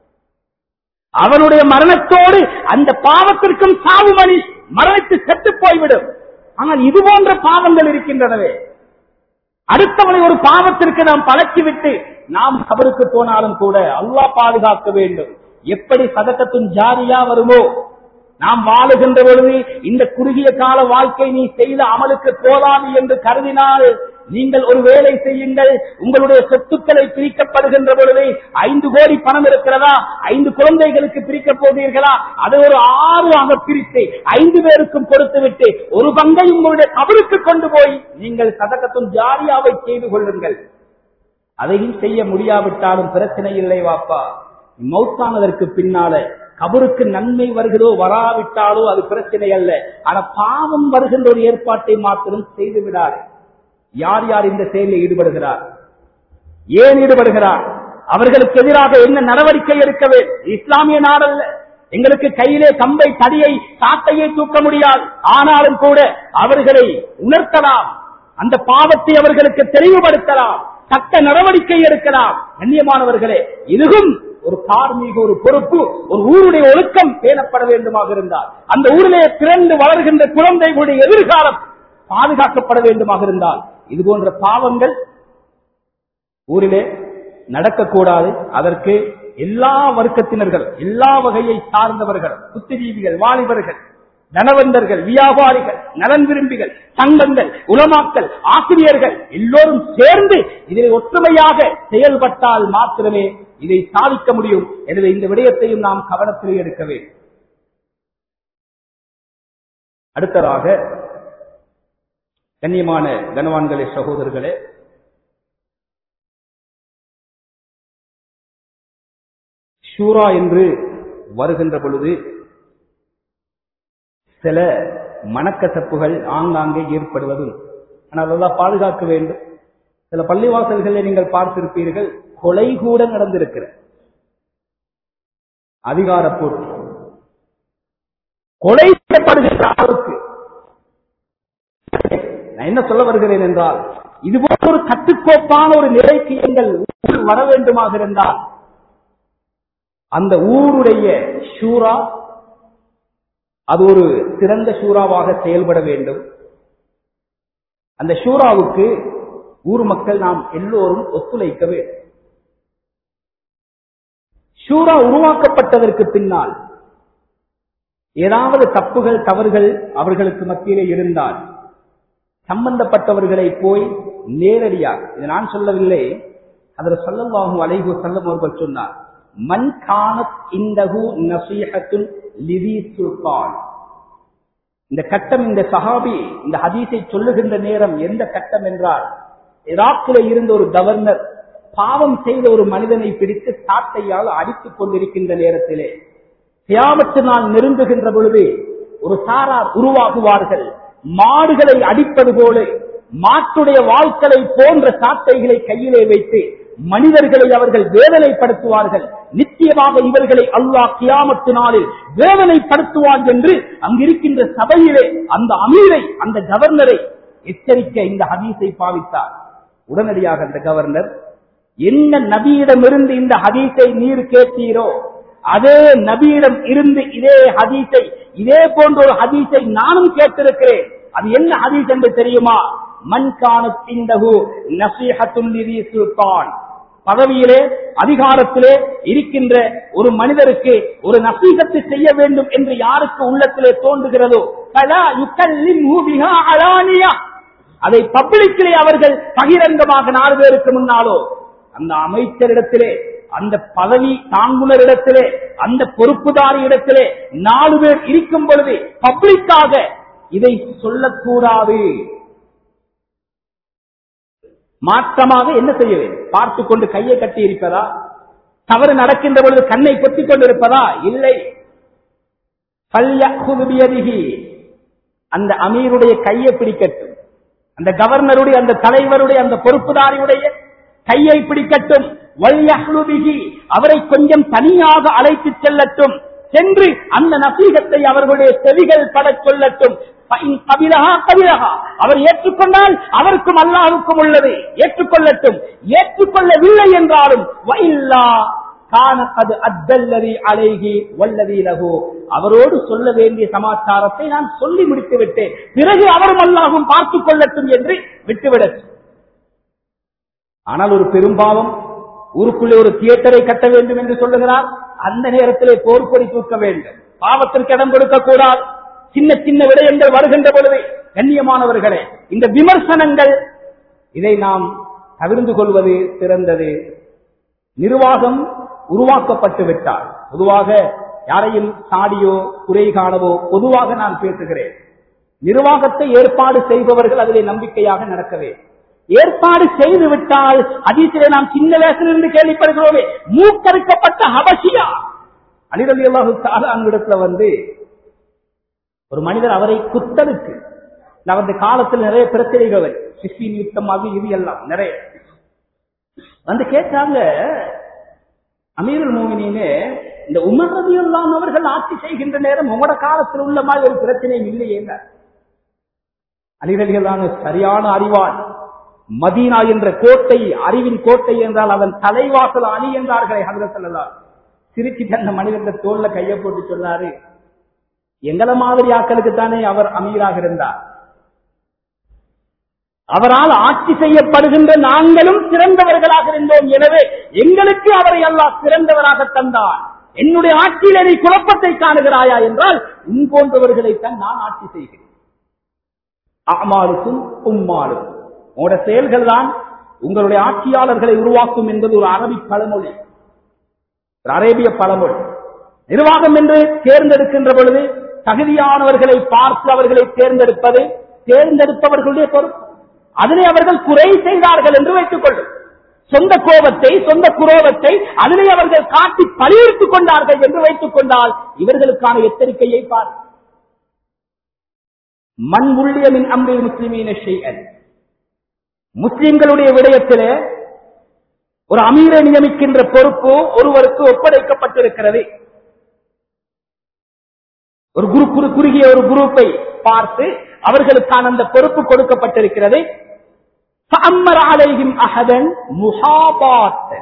அவனுடைய மரணத்தோடு அந்த பாவத்திற்கும் சாவு மணி மரணித்து செத்து போய்விடும் ஆனால் இது போன்ற பாவங்கள் இருக்கின்றனவே அடுத்தவனை ஒரு பாவத்திற்கு நாம் பழக்கிவிட்டு நாம் கபருக்கு போனாலும் கூட அல்லாஹ் பாதுகாக்க வேண்டும் எப்படி சதக்கத்தும் ஜாரியா வருமோ நாம் வாழுகின்ற பொழுது இந்த குறுகிய கால வாழ்க்கை நீ செய்த அமலுக்கு போதாது என்று கருதினால் நீங்கள் ஒரு வேலை செய்யுங்கள் உங்களுடைய சொத்துக்களை பிரிக்கப்படுகின்ற பொழுது ஐந்து கோடி பணம் இருக்கிறதா ஐந்து குழந்தைகளுக்கு பிரிக்க போகிறீர்களா அதை ஒரு ஆறு ஆக பிரித்து ஐந்து பேருக்கும் கொடுத்து விட்டு ஒரு பங்கை உங்களுடைய கபருக்கு கொண்டு போய் நீங்கள் சதக்கத்தும் ஜாரியாவை செய்து கொள்ளுங்கள் அதையும் செய்ய முடியாவிட்டாலும் பிரச்சனை இல்லை வாப்பா மௌத்தானதற்கு பின்னால கபருக்கு நன்மை வருகிறதோ வராவிட்டாலோ அது பிரச்சனை அல்ல ஆனா பாவம் வருகின்ற ஒரு ஏற்பாட்டை மாத்திரம் செய்து விடாது யார் யார் இந்த செயலில் ஈடுபடுகிறார் ஏன் ஈடுபடுகிறார் அவர்களுக்கு எதிராக என்ன நடவடிக்கை எடுக்க வேண்டும் இஸ்லாமிய நாடல்ல எங்களுக்கு கையிலே கம்பை தடியை சாட்டையை தூக்க முடியாது ஆனாலும் கூட அவர்களை உணர்த்தலாம் அந்த பாவத்தை அவர்களுக்கு தெளிவுபடுத்தலாம் சட்ட நடவடிக்கை எடுக்கலாம் கண்ணியமானவர்களே இதுவும் ஒரு தார்மீக ஒரு பொறுப்பு ஒரு ஊருடைய ஒழுக்கம் பேணப்பட வேண்டுமாக இருந்தால் அந்த ஊரிலே பிறந்து வளர்கின்ற குழந்தைகளுடைய எதிர்காலம் பாதுகாக்கப்பட வேண்டுமாக இருந்தால் இது போன்ற பாவங்கள் ஊரிலே நடக்கக்கூடாது அதற்கு எல்லா வர்க்கத்தினர்கள் எல்லா வகையை சார்ந்தவர்கள் புத்திஜீவிகள் வாலிபர்கள் தனவந்தர்கள் வியாபாரிகள் நலன் விரும்பிகள் சங்கங்கள் உலமாக்கள் ஆசிரியர்கள் எல்லோரும் சேர்ந்து இதில் ஒற்றுமையாக செயல்பட்டால் மாத்திரமே இதை சாதிக்க முடியும் எனவே இந்த விடயத்தையும் நாம் கவனத்தில் எடுக்க வேண்டும் அடுத்ததாக கண்ணியமான கனவான்களே சகோதரர்களே ஷூரா என்று வருகின்ற பொழுது சில மனக்கசப்புகள் ஆங்காங்கே ஏற்படுவதும் ஆனால் அதெல்லாம் பாதுகாக்க வேண்டும் சில பள்ளிவாசல்களை நீங்கள் பார்த்திருப்பீர்கள் கொலை கூட நடந்திருக்கிற அதிகார போட்டி கொலை செய்யப்படுகின்ற அளவுக்கு நான் என்ன சொல்ல வருகிறேன் என்றால் இது போன்ற ஒரு கட்டுக்கோப்பான ஒரு நிலைக்கு எங்கள் ஊரில் வர வேண்டுமாக இருந்தால் அந்த ஊருடைய ஷூரா அது ஒரு சிறந்த ஷூராவாக செயல்பட வேண்டும் அந்த ஷூராவுக்கு ஊர் மக்கள் நாம் எல்லோரும் ஒத்துழைக்க வேண்டும் ஷூரா உருவாக்கப்பட்டதற்கு பின்னால் ஏதாவது தப்புகள் தவறுகள் அவர்களுக்கு மத்தியிலே இருந்தால் சம்பந்தப்பட்டவர்களை போய் நேரடியாக இதை நான் சொல்லவில்லை அதில் சொல்லவாகும் அலைகு செல்லம் அவர்கள் சொன்னார் மண் காணத் இந்தகு நசீகத்துன் லிதி சுல்தான் இந்த கட்டம் இந்த சஹாபி இந்த ஹதீஸை சொல்லுகின்ற நேரம் எந்த கட்டம் என்றால் ஈராக்கில் இருந்த ஒரு கவர்னர் பாவம் செய்த ஒரு மனிதனை பிடித்து சாட்டையால் அடித்துக் கொண்டிருக்கின்ற நேரத்திலே தியாமத்து நாள் நெருங்குகின்ற பொழுது ஒரு சாரார் உருவாகுவார்கள் மாடுகளை அடிப்பது போல மாட்டுடைய வாழ்க்கை போன்ற சாட்டைகளை கையிலே வைத்து மனிதர்களை அவர்கள் வேதனைப்படுத்துவார்கள் நிச்சயமாக இவர்களை அல்லாஹ் கியாமத்து நாளில் வேதனைப்படுத்துவான் என்று அங்கிருக்கின்ற சபையிலே அந்த அமீரை அந்த கவர்னரை எச்சரிக்க இந்த ஹதீஸை பாவித்தார் உடனடியாக அந்த கவர்னர் என்ன நபியிடமிருந்து இந்த ஹதீஸை நீர் கேட்டீரோ அதே நபியிடம் இருந்து இதே ஹதீஸை இதே போன்ற ஒரு ஹதீஸை நானும் கேட்டிருக்கிறேன் அது என்ன ஹதீஸ் என்று தெரியுமா மண்கான இந்தகு நசீஹத்துல் சுல்தான் பதவியிலே அதிகாரத்திலே இருக்கின்ற ஒரு மனிதருக்கு ஒரு நசீகத்தை செய்ய வேண்டும் என்று யாருக்கு உள்ளத்திலே தோன்றுகிறதோ பலா யுக்கல்லிம்ஹு பிஹா அலானியா. அதை பப்ளிக்கிலே அவர்கள் பகிரங்கமாக நாலு பேருக்கு முன்னாலோ அந்த அமைச்சரிடத்திலே அந்த பதவி தாங்குனரிடத்திலே அந்த பொறுப்புதாரி இடத்திலே நாலு பேர் இருக்கும் பொழுது பப்ளிக்காக இதை சொல்லக்கூடாது மாற்றமாக என்ன செய்ய வேண்டும் பார்த்து கொண்டு கையை கட்டி இருப்பதா தவறு நடக்கின்ற பொழுது கண்ணை கொத்திக் கொண்டிருப்பதா இல்லை ஃபல்யஅஹுது பியதிஹி. அந்த அமீருடைய கையை பிடிக்கட்டும் அந்த கவர்னருடைய அந்த தலைவருடைய அந்த பொறுப்புதாரியுடைய கையை பிடிக்கட்டும் வல்யஹ்லு பிஹி. அவரை கொஞ்சம் தனியாக அழைத்து செல்லட்டும் சென்று அந்த நசீகத்தை அவர்களுடைய செவிகள் படச் சொல்லட்டும் ஃபஇன் கபிலஹா கபிலஹா. அவர் ஏற்றுக்கொண்டால் அவருக்கும் அல்லாஹுக்கும் உள்ளது ஏற்றுக்கொள்ளட்டும் ஏற்றுக்கொள்ளவில்லை என்றாலும் வஇல்லா கான அது அத்தல்லதி அலைகி வல்லதி லகு அவரோடு சொல்ல வேண்டிய சமாச்சாரத்தை நான் சொல்லி முடித்து விட்டேன் பிறகு அவரும் அல்லாஹும் பார்த்துக் கொள்ளட்டும் என்று விட்டுவிடட்டும் ஆனால் ஒரு பெரும்பாவம் ஊருக்குள்ளே ஒரு தியேட்டரை கட்ட வேண்டும் என்று சொல்லுகிறார் அந்த நேரத்திலே போர்க்கொடி தூக்க வேண்டும் பாவத்திற்கு இடம் கொடுக்க கூடாது சின்ன சின்ன விடயங்கள் வருகின்ற பொழுது கண்ணியமானவர்களே இந்த விமர்சனங்கள் இதை நாம் தவிர்ந்து கொள்வது சிறந்தது நிர்வாகம் உருவாக்கப்பட்டு விட்டால் பொதுவாக யாரையும் சாடியோ குறை காணவோ பொதுவாக நான் பேசுகிறேன் நிர்வாகத்தை ஏற்பாடு செய்பவர்கள் அதிலே நம்பிக்கையாக நடக்கவே ஏற்பாடு செய்து விட்டால் அதிசிலே நாம் சின்ன வயசிலிருந்து கேள்விப்படுகிறோமே மூக்கறுக்கப்பட்ட ஹபசியா அலிரலி அல்லாஹு அங்கிடத்துல வந்து ஒரு மனிதர் அவரை குத்தலுக்கு அவரது காலத்தில் நிறைய பிரச்சனைகள் வரும். சிஸ்டின் யுத்தம் அது இது எல்லாம் நிறைய வந்து கேட்டாங்க அமீருல் மோமினின்னு இந்த உமர் ரதி அவர்கள் ஆட்சி செய்கின்ற நேரம் உங்களோட காலத்தில் உள்ள மாதிரி ஒரு பிரச்சனையும் இல்லையே அலிரலிகளான சரியான அறிவான் மதீனா என்ற கோட்டை அறிவின் கோட்டை என்றால் அவன் தலைவாசல் அணி என்றார்களே ஹதரத்தல்லா சிரிச்சிட்டு அந்த மனிதன் தோல்ல கையை போட்டு சொன்னாரு எங்களை மாதிரி ஆக்களுக்கு தானே அவர் அமீராக இருந்தார் அவரால் ஆட்சி செய்யப்படுகின்ற நாங்களும் சிறந்தவர்களாக இருந்தோம் எனவே எங்களுக்கு அவரை அல்லாஹ் சிறந்தவராக தந்தார் என்னுடைய ஆட்சியிலே நீ குழப்பத்தை காணுகிறாயா என்றால் உன் போன்றவர்களைத்தான் நான் ஆட்சி செய்கிறேன் அமாலுக்கும் உம்மாலுக்கும் உங்களோட செயல்கள் தான் உங்களுடைய ஆட்சியாளர்களை உருவாக்கும் என்பது ஒரு அரபி பழமொழி ஒரு அரேபிய பழமொழி நிர்வாகம் என்று தேர்ந்தெடுக்கின்ற பொழுது தகுதியானவர்களை பார்த்து அவர்களை தேர்ந்தெடுப்பது தேர்ந்தெடுப்பவர்களுடைய பொறுப்பு அதிலே அவர்கள் குறை செய்தார்கள் என்று வைத்துக் கொள்ளும் சொந்த கோபத்தை சொந்த குரோபத்தை அதிலே அவர்கள் காட்டி பழியெடுத்துக் கொண்டார்கள் என்று வைத்துக் கொண்டால் இவர்களுக்கான எச்சரிக்கையை பார் மண் உள்ளியலின் அம்பில் முஸ்லிமீன ஷெய்யன் முஸ்லிம்களுடைய விடயத்திலே ஒரு அமீரை நியமிக்கின்ற பொறுப்பு ஒருவருக்கு ஒப்படைக்கப்பட்டிருக்கிறது ஒரு குரு குறு குறுகிய ஒரு குரூப்பை பார்த்து அவர்களுக்கான அந்த பொறுப்பு கொடுக்கப்பட்டிருக்கிறது فأمر عليهم أحدا محاباة.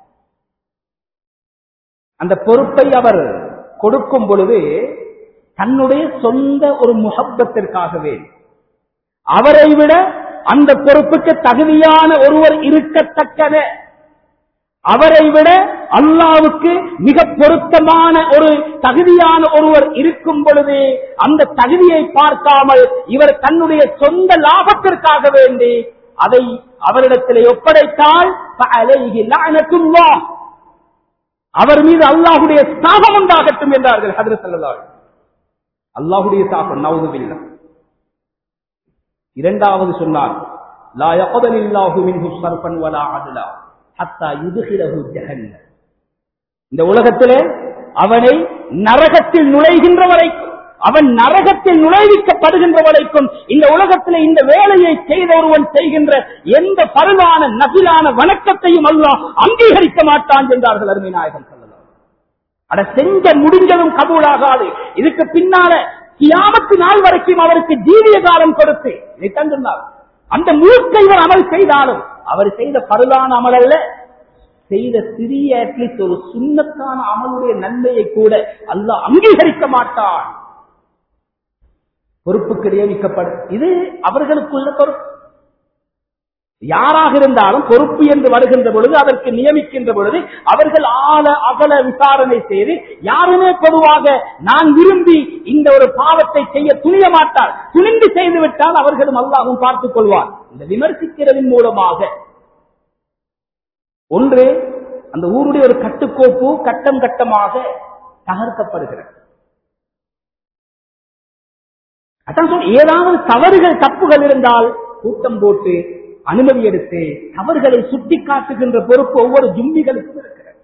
அந்த பொறுப்பை அவர் கொடுக்கும் பொழுது தன்னுடைய சொந்த ஒரு முகப்பத்திற்காகவே அவரை விட அந்த பொறுப்புக்கு தகுதியான ஒருவர் இருக்கத்தக்கன அவரை விட அல்லாவுக்கு மிக பொருத்தமான ஒரு தகுதியான ஒருவர் இருக்கும் பொழுது அந்த தகுதியை பார்க்காமல் இவர் தன்னுடைய சொந்த லாபத்திற்காக வேண்டி அதை அவரிடத்திலே ஒப்படைத்தால் فَعَلَيْهِ لَعْنَةُ اللَّهِ. அவர் மீது அல்லாஹுடைய சாபம் உண்டாகட்டும் என்றார்கள் ஹதரத் ஸல்லல்லாஹு அலைஹி வஸல்லம். அல்லாஹுடைய சாபம் நவுதுபில்லா இரண்டாவது சொன்னார் லா யக்பலில்லாஹு மின்ஹு ஸர்ஃபன் வலா அத்லா ஹத்தா யுத்ஹிலஹு ஜஹன்னம் இந்த உலகத்திலே அவனை நரகத்தில் நுழைகின்ற வரைக்கும் அவன் நரகத்தில் நுழைவிக்கப்படுகின்ற வரைக்கும் இந்த உலகத்திலே இந்த வேலையை செய்த ஒருவன் செய்கின்ற எந்த பருவான நபிலான வணக்கத்தையும் அல்லாஹ் அங்கீகரிக்க மாட்டான் என்றார்கள் அருமை நாயகம் சொல்லலாம் அட செஞ்ச முடிஞ்சதும் கபூலாகாது இதுக்கு பின்னால கியாமத்து நாள் வரைக்கும் அவருக்கு ஜீவிய காலம் கொடுத்து இதைத்தான் சொன்னார் அந்த முழுக்க இவர் அமல் செய்தாலும் அவர் செய்த பருளான அமல் அல்ல செய்த சிறிய அட்லீஸ்ட் ஒரு சுண்ணத்தான அமலுடைய நன்மையை கூட அல்லாஹ் அங்கீகரிக்க மாட்டான் பொறுப்புக்கு நியமிக்கப்படும் இது அவர்களுக்குள்ள பொறுப்பு யாராக இருந்தாலும் பொறுப்பு என்று வருகின்ற பொழுது அதற்கு நியமிக்கின்ற பொழுது அவர்கள் ஆழ அகல விசாரணை செய்து யாருமே பொதுவாக நான் விரும்பி இந்த ஒரு பாவத்தை செய்ய துணிய மாட்டார் துணிந்து செய்து விட்டால் அவர்களும் அல்லாவும் பார்த்துக் கொள்வார் இந்த விமர்சிக்கிறதின் மூலமாக ஒன்று அந்த ஊருடைய ஒரு கட்டுக்கோப்பு கட்டம் கட்டமாக தகர்க்கப்படுகிறது அதான் சொல் ஏதாவது தவறுகள் தப்புகள் இருந்தால் கூட்டம் போட்டு அனுமதி எடுத்து தவறுகளை சுட்டி காட்டுகின்ற பொறுப்பு ஒவ்வொரு ஜும்மிகளுக்கும் இருக்கிறது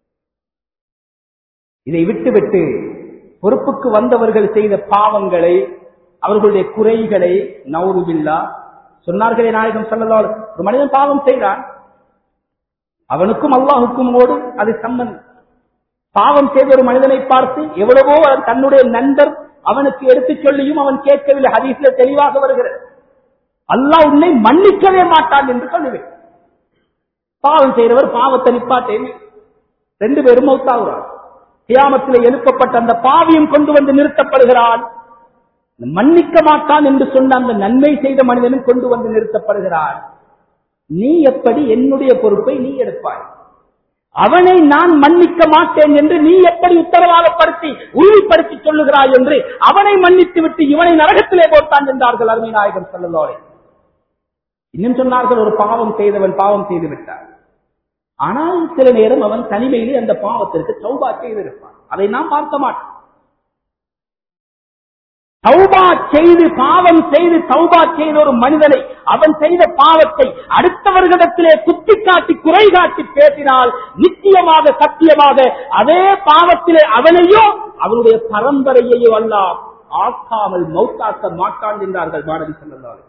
இதை விட்டுவிட்டு பொறுப்புக்கு வந்தவர்கள் செய்த பாவங்களை அவர்களுடைய குறைகளை நவுருபில்லா சொன்னார்களே நாயகம் சொல்லலாம் ஒரு மனிதன் பாவம் செய்தான் அவனுக்கும் அல்லாஹுக்கும் ஓடு அது சம்பந்தம் பாவம் செய்த ஒரு மனிதனை பார்த்து எவ்வளவோ அவன் தன்னுடைய நண்பர் அவனுக்கு எடுத்துச் சொல்லியும் அவன் கேட்கவில்லை ஹதீஸ்ல தெளிவாக வருகிறது அல்லாஹ் உன்னை மன்னிக்கவே மாட்டான் என்று சொல்லுவேன் பாவம் செய்தவர் பாவத்தை நிப்பாட்டேன் ரெண்டு பேரும் மௌத்தாகிறார் கியாமத்தில் எழுப்பப்பட்ட அந்த பாவியம் கொண்டு வந்து நிறுத்தப்படுகிறான் மன்னிக்க மாட்டான் என்று சொன்ன அந்த நன்மை செய்த மனிதனும் கொண்டு வந்து நிறுத்தப்படுகிறான் நீ எப்படி என்னுடைய பொறுப்பை நீ எடுப்பாய் அவனை நான் மன்னிக்க மாட்டேன் என்று நீ எப்படி உத்தரவாதப்படுத்தி உறுதிப்படுத்தி சொல்லுகிறாய் என்று அவனை மன்னித்து விட்டு இவனை நரகத்திலே போட்டான் என்றார்கள் அருமை நாயகர் சொல்லலோரே இன்னும் சொன்னார்கள் ஒரு பாவம் செய்தவன் பாவம் செய்து விட்டார் ஆனால் சில நேரம் அவன் தனிமையிலே அந்த பாவத்திற்கு சௌபா செய்திருப்பான் அதை நாம் பார்க்க மாட்டோம் தௌபா செய்து பாவம் செய்து தௌபா செய்த ஒரு மனிதனை அவன் செய்த பாவத்தை அடுத்தவர்களிடத்திலே குத்தி காட்டி குறை காட்டி பேசினால் நிச்சயமாக சத்தியமாக அதே பாவத்திலே அவனையோ அவனுடைய பரம்பரையையோ அல்ல ஆக்காமல் மௌத்தாக்க மாட்டான் என்றார்கள் பாரதி செல்லல்லாரு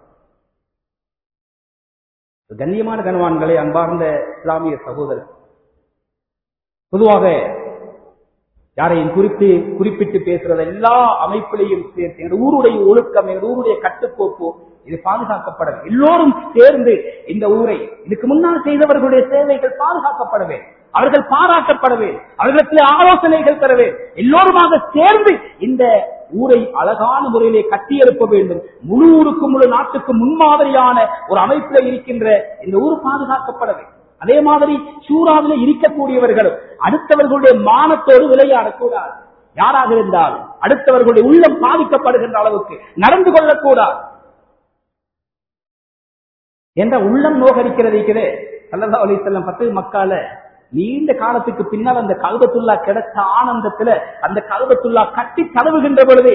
கண்ணியமான கனவான்களை அன்பார்ந்த இஸ்லாமிய சகோதரர் பொதுவாக யாரையும் குறித்து குறிப்பிட்டு பேசுறது எல்லா அமைப்பிலையும் சேர்த்து எங்கள் ஊருடைய ஒழுக்கம் எங்கள் ஊருடைய கட்டுக்கோப்பு இது பாதுகாக்கப்பட வேண்டும். எல்லோரும் சேர்ந்து இந்த ஊரை இதுக்கு முன்னால் செய்தவர்களுடைய சேவைகள் பாதுகாக்கப்பட வேண்டும் அவர்கள் பாராட்டப்பட வேண்டும் அவர்களிடத்தில் ஆலோசனைகள் பெற வேண்டும் எல்லோருமாக சேர்ந்து இந்த ஊரை அழகான முறையிலே கட்டியெழுப்ப வேண்டும் முழு ஊருக்கு முழு நாட்டுக்கு முன்மாதிரியான ஒரு அமைப்பில் இருக்கின்ற இந்த ஊர் பாதுகாக்கப்பட வேண்டும் அதே மாதிரி சூறாவில இருக்கக்கூடியவர்களும் அடுத்தவர்களுடைய மானத்தோடு விளையாடக்கூடாது யாராக இருந்தாலும் அடுத்தவர்களுடைய உள்ளம் பாதிக்கப்படுகின்ற அளவுக்கு நடந்து கொள்ளக்கூடாது என்ற உள்ளம் நோகடிக்கிறது இருக்கிறே சல்லா அலி செல்லம் பத்து மக்கால நீண்ட காலத்துக்கு பின்னால் அந்த கல்பத்துல்லா கிடைச்ச ஆனந்தத்துல அந்த கல்பத்துல்லா கட்டி தடவுகின்ற பொழுது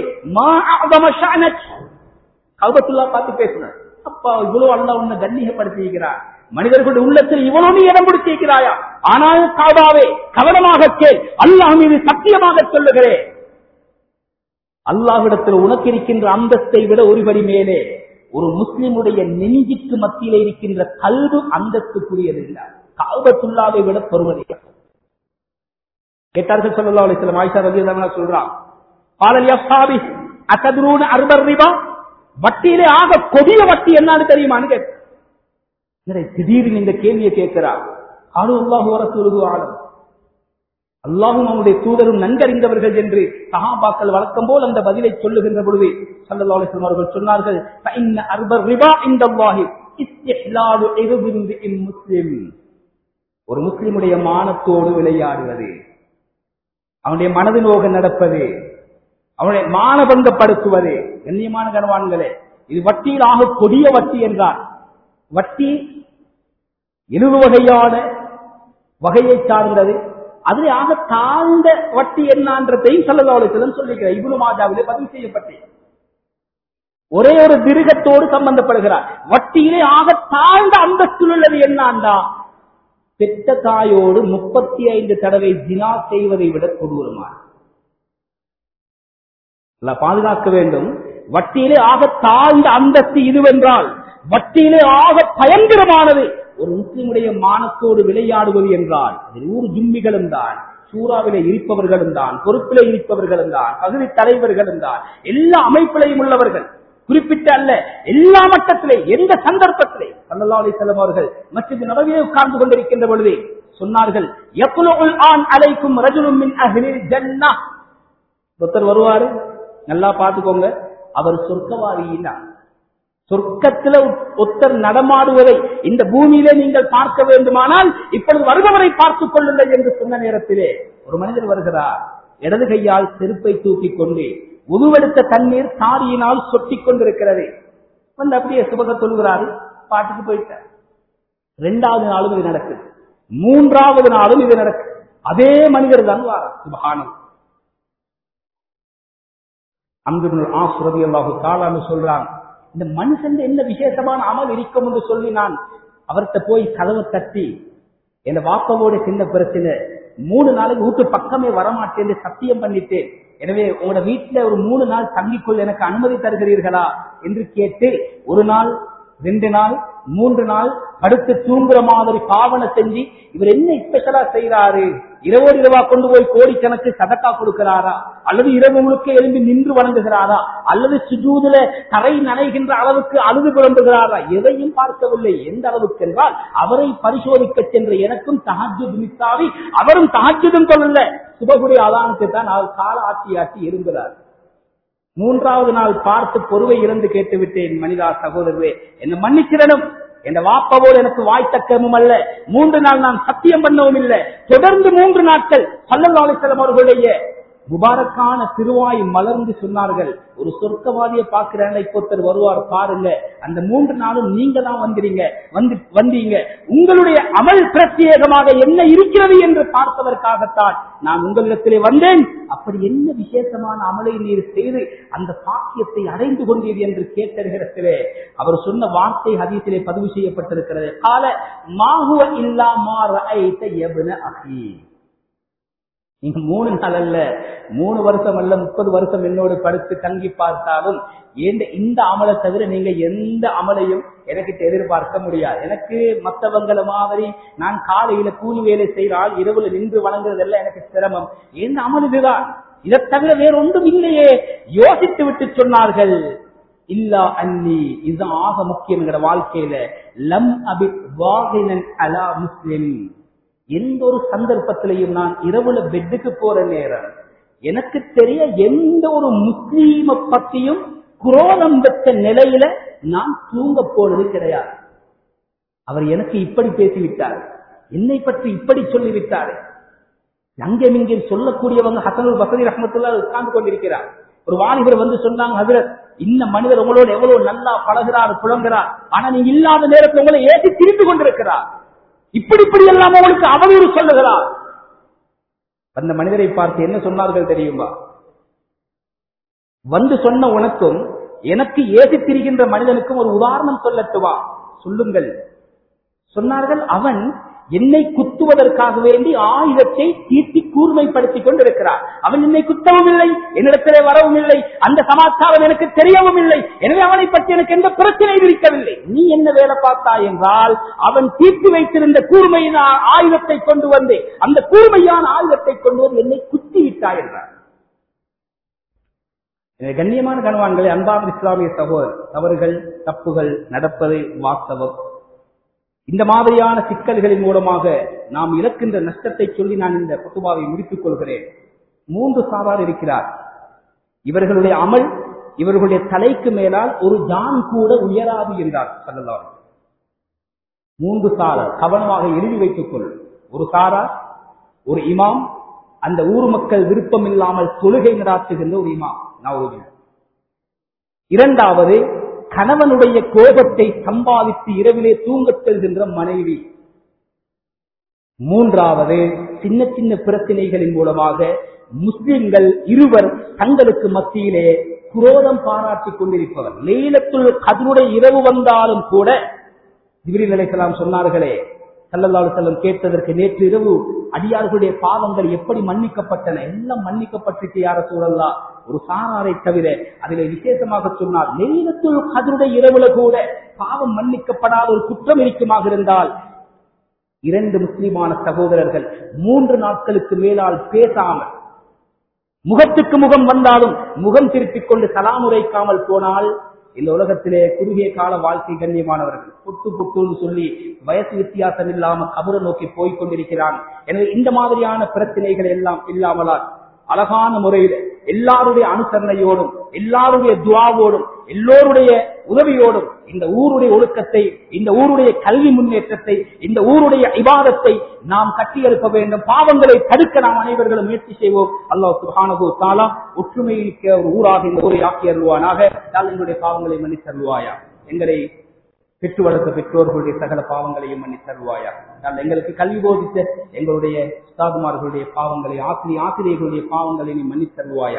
கல்பத்துல்லா பார்த்து பேசினார் அப்பா இவ்வளவு அல்லா உன்னை கண்ணியப்படுத்தியிருக்கிறார் மனிதர்களுடைய உள்ளத்தில் இவ்வளவு நீ இடம் பிடிச்சிருக்கிறாயா ஆனால் காபாவே கவனமாக கேள் அல்லாஹ் மீது சத்தியமாக சொல்லுகிறேன் அல்லாஹ்விடத்தில் உனக்கு இருக்கின்ற அந்தஸ்தை விட ஒருபடி மேலே ஒரு முஸ்லிமுடைய நெஞ்சிக்கு மத்தியிலே இருக்கின்ற கல்வு அந்தஸ்துக்குரியது இல்லை காபத்துல்லாவை விட பெறுவதே கேட்டார்கள் சொல்லா அலிஸ்லாம் ஆயிஷா ரவி சொல்றான் பாலல் யஸ்ஹாபி அசதுரூன அர்பர் ரிபா வட்டியிலே ஆக கொடிய வட்டி என்னன்னு தெரியுமான்னு கேட்ட திடீர்னு இந்த கேள்வியை கேட்கிறார் ஆளு அல்லாஹு வரசூலுகு ஆளும் அல்லாஹும் அவனுடைய தூதரும் நன்கறிந்தவர்கள் என்று சஹாபாக்கள் வழக்கம் போல் அந்த பதிலை சொல்லுகின்ற பொழுது சல்லல்லாஹு அலைஹி வஸல்லம் அவர்கள் சொன்னார்கள் ஃபஇன்ன அர்பர் ரிபா இந்தல்லாஹி இஸ்திஹ்லாலு இர்பின் முஸ்லிம் ஒரு முஸ்லிமுடைய மானத்தோடு விளையாடுவது அவனுடைய மனது நோக நடப்பது அவனுடைய மானபங்கப்படுத்துவது கண்ணியமான கனவான்களே இது வட்டியில் ஆக கொடிய வட்டி என்றார் வட்டி எழுபது வகையான வகையை சார்ந்தது அதில் ஆக தாழ்ந்த வட்டி என்னன்றதையும் சல்லதாவளத்திலும் சொல்லிக்கிறார் இபுனு மாஜாவிலே பதிவு செய்யப்பட்டேன் ஒரே ஒரு திருகத்தோடு சம்பந்தப்படுகிறார் வட்டியிலே ஆக தாழ்ந்த அந்தஸ்தில் உள்ளது என்னாண்டா பெற்ற தாயோடு முப்பத்தி ஐந்து தடவை ஜினா செய்வதை விட கொடூரமான பாதுகாக்க வேண்டும் வட்டியிலே ஆக தாழ்ந்த அந்தஸ்து இதுவென்றால் வட்டியிலே ஆக பயங்கரமானது ஒரு முஸ்லிமுடைய மானத்தோடு விளையாடுவது என்றால் அதில் ஊர் ஜும்மிகளும் தான் சூறாவிலே இருப்பவர்களும் தான் பொறுப்பிலே இருப்பவர்களும் தான் பகுதி தலைவர்களும் தான் எல்லா அமைப்பிலையும் உள்ளவர்கள் குறிப்பிட்ட அல்ல எல்லா மட்டத்திலே எந்த சந்தர்ப்பத்திலே சல்லா அலி செல்லம் அவர்கள் மற்ற நபவியை உட்கார்ந்து கொண்டிருக்கின்ற பொழுது சொன்னார்கள் எப்புலுல் ஆன் அலைக்கும் ரஜுலும் மின் அஹ்லில் ஜன்னா ஒருத்தர் வருவாரு நல்லா பார்த்துக்கோங்க அவர் சொர்க்கவாதியினா சொர்க்கத்துல ஒத்தர் நடமாடுவதை இந்த பூமியிலே நீங்கள் பார்க்க வேண்டுமானால் இப்பொழுது வருபவரை பார்த்துக் கொள்ளுங்கள் என்று சொன்ன நேரத்திலே ஒரு மனிதர் வருகிறார் இடது கையால் செருப்பை தூக்கிக் கொண்டு உருவெடுத்த தண்ணீர் தாரியினால் சொட்டிக் கொண்டிருக்கிறது வந்து அப்படியே சுபக சொல்கிறாரு பாட்டுக்கு போயிட்டார் இரண்டாவது நாளும் இது நடக்குது மூன்றாவது நாளும் இது நடக்குது அதே மனிதர் தான் வாரார் சுபகானம் அங்கு ஆசுரதி அல்லாஹு தாலான்னு சொல்றான் இந்த மனுஷன் என்ன விசேஷமான அமல் இருக்கும் என்று சொல்லி நான் அவர்கிட்ட போய் கதவை தட்டி என் வாப்பாவோட சின்ன பிரச்சனை மூணு நாளைக்கு வீட்டு பக்கமே வரமாட்டேன் சத்தியம் பண்ணிட்டேன் எனவே உங்களோட வீட்டுல ஒரு மூணு நாள் தங்கிக்கொள்ள எனக்கு அனுமதி தருகிறீர்களா என்று கேட்டு ஒரு நாள் ரெண்டு நாள் மூன்று நாள் படுத்து தூங்குற மாதிரி பாவனை செஞ்சு இவர் என்ன ஸ்பெஷலா செய்யறாரு இரவோடு இரவா கொண்டு போய் கோடிக்கணக்கு சதக்கா கொடுக்கிறாரா அல்லது இரவு முழுக்க எழும்பி நின்று வணங்குகிறாரா அல்லது சுஜூதுல தரை நனைகின்ற அளவுக்கு அழுது புலம்புகிறாரா எதையும் பார்க்கவில்லை எந்த அளவுக்கு என்றால் அவரை பரிசோதிக்க சென்ற எனக்கும் தஹஜு மித்தாவி அவரும் தஹஜுதும் சொல்லல சுபகுடி அதானுக்கு தான் அவர் கால ஆட்சி ஆட்சி இருந்தார் மூன்றாவது நாள் பார்த்து பொறுவை இருந்து கேட்டு விட்டேன் மனிதா சகோதரரே என்ன மன்னிச்சிடணும் என் வாப்பவோடு எனக்கு வாய்த்தக்கமும் அல்ல மூன்று நாள் நான் சத்தியம் பண்ணவும் இல்லை தொடர்ந்து மூன்று நாட்கள் சல்லல்லாலிசலம் அவர்களுடைய முபாரக்கான திருவாய் மலர்ந்து சொன்னார்கள் ஒரு சொர்க்கவாதியை பார்க்கிறாங்க இப்போ ஒருத்தர் வருவார் பாருங்க அந்த மூன்று நாளும் நீங்க தான் வந்துறீங்க வந்து வந்தீங்க உங்களுடைய அமல் பிரத்யேகமாக என்ன இருக்கிறது என்று பார்ப்பதற்காகத்தான் நான் உங்களிடத்திலே வந்தேன் அப்படி என்ன விசேஷமான அமலை நீர் செய்து அந்த பாக்கியத்தை அடைந்து கொண்டீர் என்று கேட்டறிகிறத்திலே அவர் சொன்ன வார்த்தை ஹதீசிலே பதிவு செய்யப்பட்டிருக்கிறது கால மாகுவ இல்லா மாற அகி நீங்க மூணு நாள் அல்ல மூணு வருஷம் அல்ல முப்பது வருஷம் என்னோடு படுத்து தங்கி பார்த்தாலும் ஏண்ட இந்த அமலை தவிர நீங்க எந்த அமலையும் எனக்கு எதிர்பார்க்க முடியாது எனக்கு மற்றவங்கள மாதிரி நான் காலையில கூலி வேலை செய்தால் இரவுல நின்று வணங்குறதெல்லாம் எனக்கு சிரமம் எந்த அமல் இதுதான் இதை தவிர வேற ஒன்றும் இல்லையே யோசித்து விட்டு சொன்னார்கள் இல்லா அன்னி இதுதான் ஆக முக்கியம் என்கிற வாழ்க்கையில லம் அபி வாகினன் அலா முஸ்லிம் எந்த ஒரு சந்தர்ப்பத்திலையும் நான் இரவுல பெட்டுக்கு போற நேரம் எனக்கு தெரிய எந்த ஒரு முஸ்லீம பத்தியும் குரோதம் பெற்ற நிலையில நான் தூங்க போனது கிடையாது அவர் எனக்கு இப்படி பேசிவிட்டார் என்னை பற்றி இப்படி சொல்லிவிட்டார் அங்கே இங்கே சொல்லக்கூடியவங்க ஹசனுல் பசதி ரஹமத்துல்லா உட்கார்ந்து கொண்டிருக்கிறார் ஒரு வாலிபர் வந்து சொன்னாங்க ஹசரத் இந்த மனிதர் உங்களோட எவ்வளவு நல்லா பழகிறார் புலங்குறார் ஆனா நீங்க இல்லாத நேரத்தில் உங்களை ஏற்றி திரிந்து கொண்டிருக்கிறார் இப்படி இப்படி எல்லாம் அவளுக்கு அவதூறு சொல்லுகிறார் அந்த மனிதரை பார்த்து என்ன சொன்னார்கள் தெரியுமா வந்து சொன்ன உனக்கும் எனக்கு ஏசி திரிகின்ற மனிதனுக்கும் ஒரு உதாரணம் சொல்லட்டுவா சொல்லுங்கள் சொன்னார்கள் அவன் என்னை குத்துவதற்காக வேண்டி ஆயுதத்தை தீர்த்தி கூர்மைப்படுத்திக் கொண்டிருக்கிறார் அவன் என்னை குத்தவும் இல்லை என்னிடத்திலே வரவும் இல்லை அந்த சமாச்சாரம் எனக்கு தெரியவும் இல்லை எனவே அவனை பற்றி எனக்கு எந்த பிரச்சனையும் இருக்கவில்லை நீ என்ன வேலை பார்த்தாய் என்றால் அவன் தீர்த்து வைத்திருந்த கூர்மையின் ஆயுதத்தை கொண்டு வந்து அந்த கூர்மையான ஆயுதத்தை கொண்டு வந்து என்னை குத்தி விட்டாய் என்றார் கண்ணியமான கணவான்களை அன்பான இஸ்லாமிய சகோதரர் தவறுகள் தப்புகள் நடப்பது வாஸ்தவம் இந்த மாதிரியான சிக்கல்களின் மூலமாக நாம் இழக்கின்ற நஷ்டத்தை சொல்லி நான் இந்த குத்துபாவை முடித்துக் கொள்கிறேன் மூன்று சாரார் இருக்கிறார் இவர்களுடைய அமல் இவர்களுடைய தலைக்கு மேலால் ஒரு ஜான் கூட உயராது என்றார் சொல்லலாம் மூன்று சாரார் கவனமாக எழுதி வைத்துக் கொள் ஒரு சாரார் ஒரு இமாம் அந்த ஊர் மக்கள் விருப்பம் இல்லாமல் தொழுகை நடாத்துகின்ற ஒரு இமாம் நவருவின் இரண்டாவது கணவனுடைய கோபத்தை சம்பாதித்து இரவிலே தூங்கச் செல்கின்ற மனைவி மூன்றாவது சின்ன சின்ன பிரச்சனைகளின் மூலமாக முஸ்லிம்கள் இருவர் தங்களுக்கு மத்தியிலே குரோதம் பாராட்டிக் கொண்டிருப்பவர் லேலத்துள் கதனுடைய இரவு வந்தாலும் கூட ஜிபிரி நிலைக்கலாம் சொன்னார்களே சல்லல்லாஹு செல்லம் கேட்டதற்கு நேற்று இரவு அடியார்களுடைய பாவங்கள் எப்படி மன்னிக்கப்பட்டன எல்லாம் மன்னிக்கப்பட்டிருக்கு யார சூழல்லா ஒரு சாராரை தவிர அதிலே விசேஷமாக சொன்னார் நெய்லத்துள் கதருடைய இரவுல கூட பாவம் மன்னிக்கப்படாத ஒரு குற்றம் இருக்குமாக இருந்தால் இரண்டு முஸ்லிமான சகோதரர்கள் மூன்று நாட்களுக்கு மேலால் பேசாமல் முகத்துக்கு முகம் வந்தாலும் முகம் திருப்பிக் கொண்டு சலாம் உரைக்காமல் போனால் இந்த உலகத்திலே குறுகிய கால வாழ்க்கை கண்ணியமானவர்கள் புட்டு புட்டுன்னு சொல்லி வயசு வித்தியாசம் இல்லாம கபரை நோக்கி போய்க் கொண்டிருக்கிறான் எனவே இந்த மாதிரியான பிரச்சனைகள் எல்லாம் இல்லாமலால் அழகான முறையில் எல்லாருடைய அனுசரணையோடும் எல்லாருடைய துவாவோடும் எல்லோருடைய உதவியோடும் இந்த ஊருடைய ஒழுக்கத்தை இந்த ஊருடைய கல்வி முன்னேற்றத்தை இந்த ஊருடைய இபாதத்தை நாம் கட்டியெழுப்ப வேண்டும் பாவங்களை தடுக்க நாம் அனைவர்களும் முயற்சி செய்வோம் அல்லாஹ் சுஹானகு தாலா ஒற்றுமையிக்க ஒரு ஊராக இந்த ஊரை ஆக்கி அருள்வானாக எங்களுடைய பாவங்களை மன்னித்தருள்வாயா எங்களை பெற்று வளர்த்த பெற்றோர்களுடைய சகல பாவங்களையும் மன்னித்தருள்வாயா நான் எங்களுக்கு கல்வி போதித்த எங்களுடைய உஸ்தாதுமார்களுடைய பாவங்களை ஆசிரியர் ஆசிரியர்களுடைய பாவங்களை நீ மன்னித்தருள்வாயா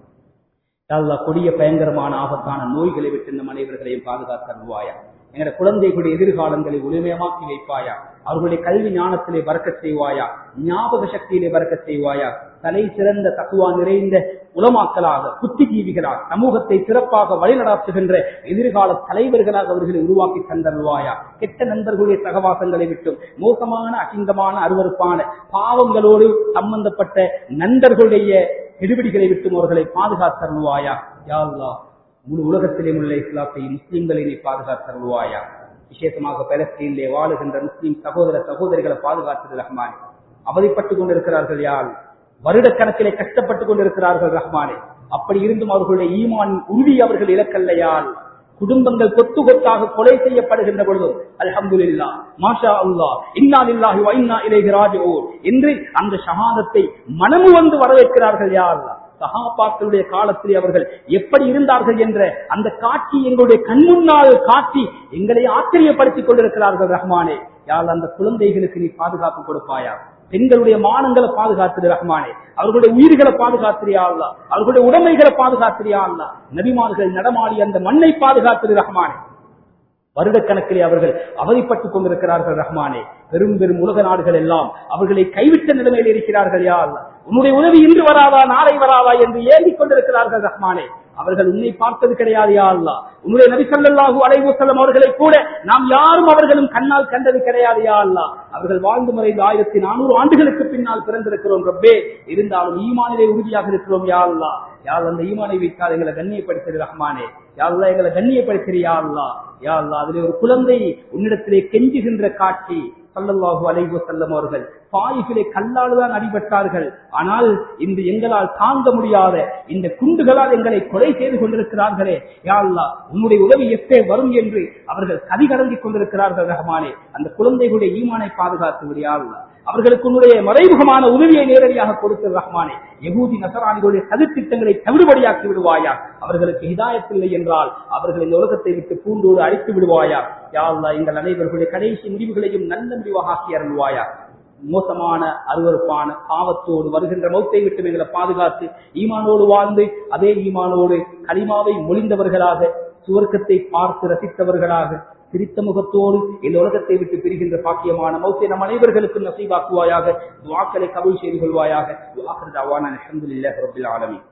அல்லா கொடிய பயங்கரமான ஆபத்தான நோய்களை விட்டு இந்த மனிதர்களையும் பாதுகாத்தருள்வாயா எங்களுடைய குழந்தைகளுடைய எதிர்காலங்களை ஒளிமயமாக்கி வைப்பாயா அவர்களுடைய கல்வி ஞானத்திலே வரக்க செய்வாயா ஞாபக சக்தியிலே வரக்க செய்வாயா தலை சிறந்த தக்குவா நிறைந்த உலமாக்கலாக புத்திஜீவிகளாக சமூகத்தை சிறப்பாக வழிநடாத்துகின்ற எதிர்கால தலைவர்களாக அவர்களை உருவாக்கி தந்தருவாயா கெட்ட நண்பர்களுடைய சகவாசங்களை விட்டும் மோசமான அசிங்கமான அருவறுப்பான பாவங்களோடு சம்பந்தப்பட்ட நண்பர்களுடைய கெடுபிடிகளை விட்டும் அவர்களை பாதுகாத்தருவாயா யாழ்லா முழு உலகத்திலே உள்ள இஸ்லாத்தை முஸ்லிம்களை நீ பாதுகாத்தருவாயா விசேஷமாக பலஸ்தீனிலே வாழுகின்ற முஸ்லிம் சகோதர சகோதரிகளை பாதுகாத்தது ரஹ்மான் அவதிப்பட்டுக் கொண்டிருக்கிறார்கள் யார் வருடக்கணக்கிலே கஷ்டப்பட்டுக் கொண்டிருக்கிறார்கள் ரஹ்மானே அப்படி இருந்தும் அவர்களுடைய ஈமான் உறுதி அவர்கள் இலக்கல்லையால் குடும்பங்கள் கொத்து கொத்தாக கொலை செய்யப்படுகின்ற பொழுது அல்ஹம்துலில்லா மாஷா அல்லா இன்னா லில்லாஹி வ இன்னா இலைஹி ராஜிஊன் என்று அந்த ஷஹாதத்தை மனமு வந்து வரவேற்கிறார்கள் யா அல்லாஹ் சஹாபாக்களுடைய காலத்திலே அவர்கள் எப்படி இருந்தார்கள் என்ற அந்த காட்சி எங்களுடைய கண்முன்னால் காட்சி எங்களை ஆச்சரியப்படுத்திக் கொண்டிருக்கிறார்கள் ரஹ்மானே யாழ் அந்த குழந்தைகளுக்கு நீ பாதுகாப்பு கொடுப்பாயா பெண்களுடைய மானங்களை பாதுகாத்திரு ரஹ்மானே அவர்களுடைய உயிர்களை பாதுகாத்திரியா அல்லா அவர்களுடைய உடைமைகளை பாதுகாத்திரியா அல்லா நபிமார்கள் நடமாடி அந்த மண்ணை பாதுகாத்திரு ரஹ்மானே வருடக்கணக்கிலே அவர்கள் அவதிப்பட்டுக் கொண்டிருக்கிறார்கள் ரஹ்மானே பெரும் பெரும் உலக நாடுகள் எல்லாம் அவர்களை கைவிட்ட நிலைமையில் இருக்கிறார்கள் யா அல்லா உன்னுடைய உதவி இன்று வராதா நாளை வராதா என்று ஏங்கிக் கொண்டிருக்கிறார்கள் ரஹ்மானே அவர்கள் உன்னை பார்த்தது கிடையாது யா அல்லா உன்னுடைய நபி ஸல்லல்லாஹு அலைஹி வஸல்லம் அவர்களை கூட நாம் யாரும் அவர்களும் கண்ணால் கண்டது கிடையாது யா அல்லா அவர்கள் வாழ்ந்து மறைந்த ஆயிரத்தி நானூறு ஆண்டுகளுக்கு பின்னால் பிறந்திருக்கிறோம் ரப்பே இருந்தாலும் ஈமானிலே உறுதியாக இருக்கிறோம் யா அல்லா யார் அந்த ஈமானை வைக்காத எங்களை கண்ணியப்படுத்திரு ரஹ்மானே யாருலா எங்களை கண்ணியப்படுத்திரியா அல்லா யா அல்லா அதிலே ஒரு குழந்தை உன்னிடத்திலே கெஞ்சுகின்ற காட்சி சல்லல்லாஹு அலைஹி வஸல்லம் அவர்கள் பாயிலே கல்லால் தான் அடிபட்டார்கள் ஆனால் இந்த எங்களால் தாங்க முடியாத இந்த குண்டுகளால் எங்களை கொலை செய்து கொண்டிருக்கிறார்களே யா அல்லாஹ் உன்னுடைய உதவி எப்பே வரும் என்று அவர்கள் கதி கடந்திக் கொண்டிருக்கிறார்கள் ரஹ்மானே அந்த குழந்தைகளுடைய ஈமானை பாதுகாத்து விடியா அல்லாஹ் அவர்களுக்கு உன்னுடைய மறைமுகமான உதவியை நேரடியாக கொடுத்த ரஹ்மானே யகூதி நசராணிகளுடைய சதித்திட்டங்களை தவிடுபடியாக்கி விடுவாயா அவர்களுக்கு ஹிதாயத்தில்லை என்றால் அவர்கள் இந்த உலகத்தை விட்டு பூண்டோடு அழித்து விடுவாயா யாழ்லா எங்கள் அனைவர்களுடைய கடைசி முடிவுகளையும் நல்ல முடிவாக ஆக்கி அருள்வாயா மோசமான அருவறுப்பான பாவத்தோடு வருகின்ற மௌத்தை விட்டு எங்களை பாதுகாத்து ஈமானோடு வாழ்ந்து அதே ஈமானோடு களிமாவை மொழிந்தவர்களாக சுவர்க்கத்தை பார்த்து ரசித்தவர்களாக சிரித்த முகத்தோடு இந்த உலகத்தை விட்டு பிரிகின்ற பாக்கியமான மௌத்தை நம் அனைவர்களுக்கும் நசீபாக்குவாயாக துவாக்களை கபூல் செய்து கொள்வாயாக துவாக்கிரதாவான அலமதுல்லாஹி ரபில் ஆலமீன்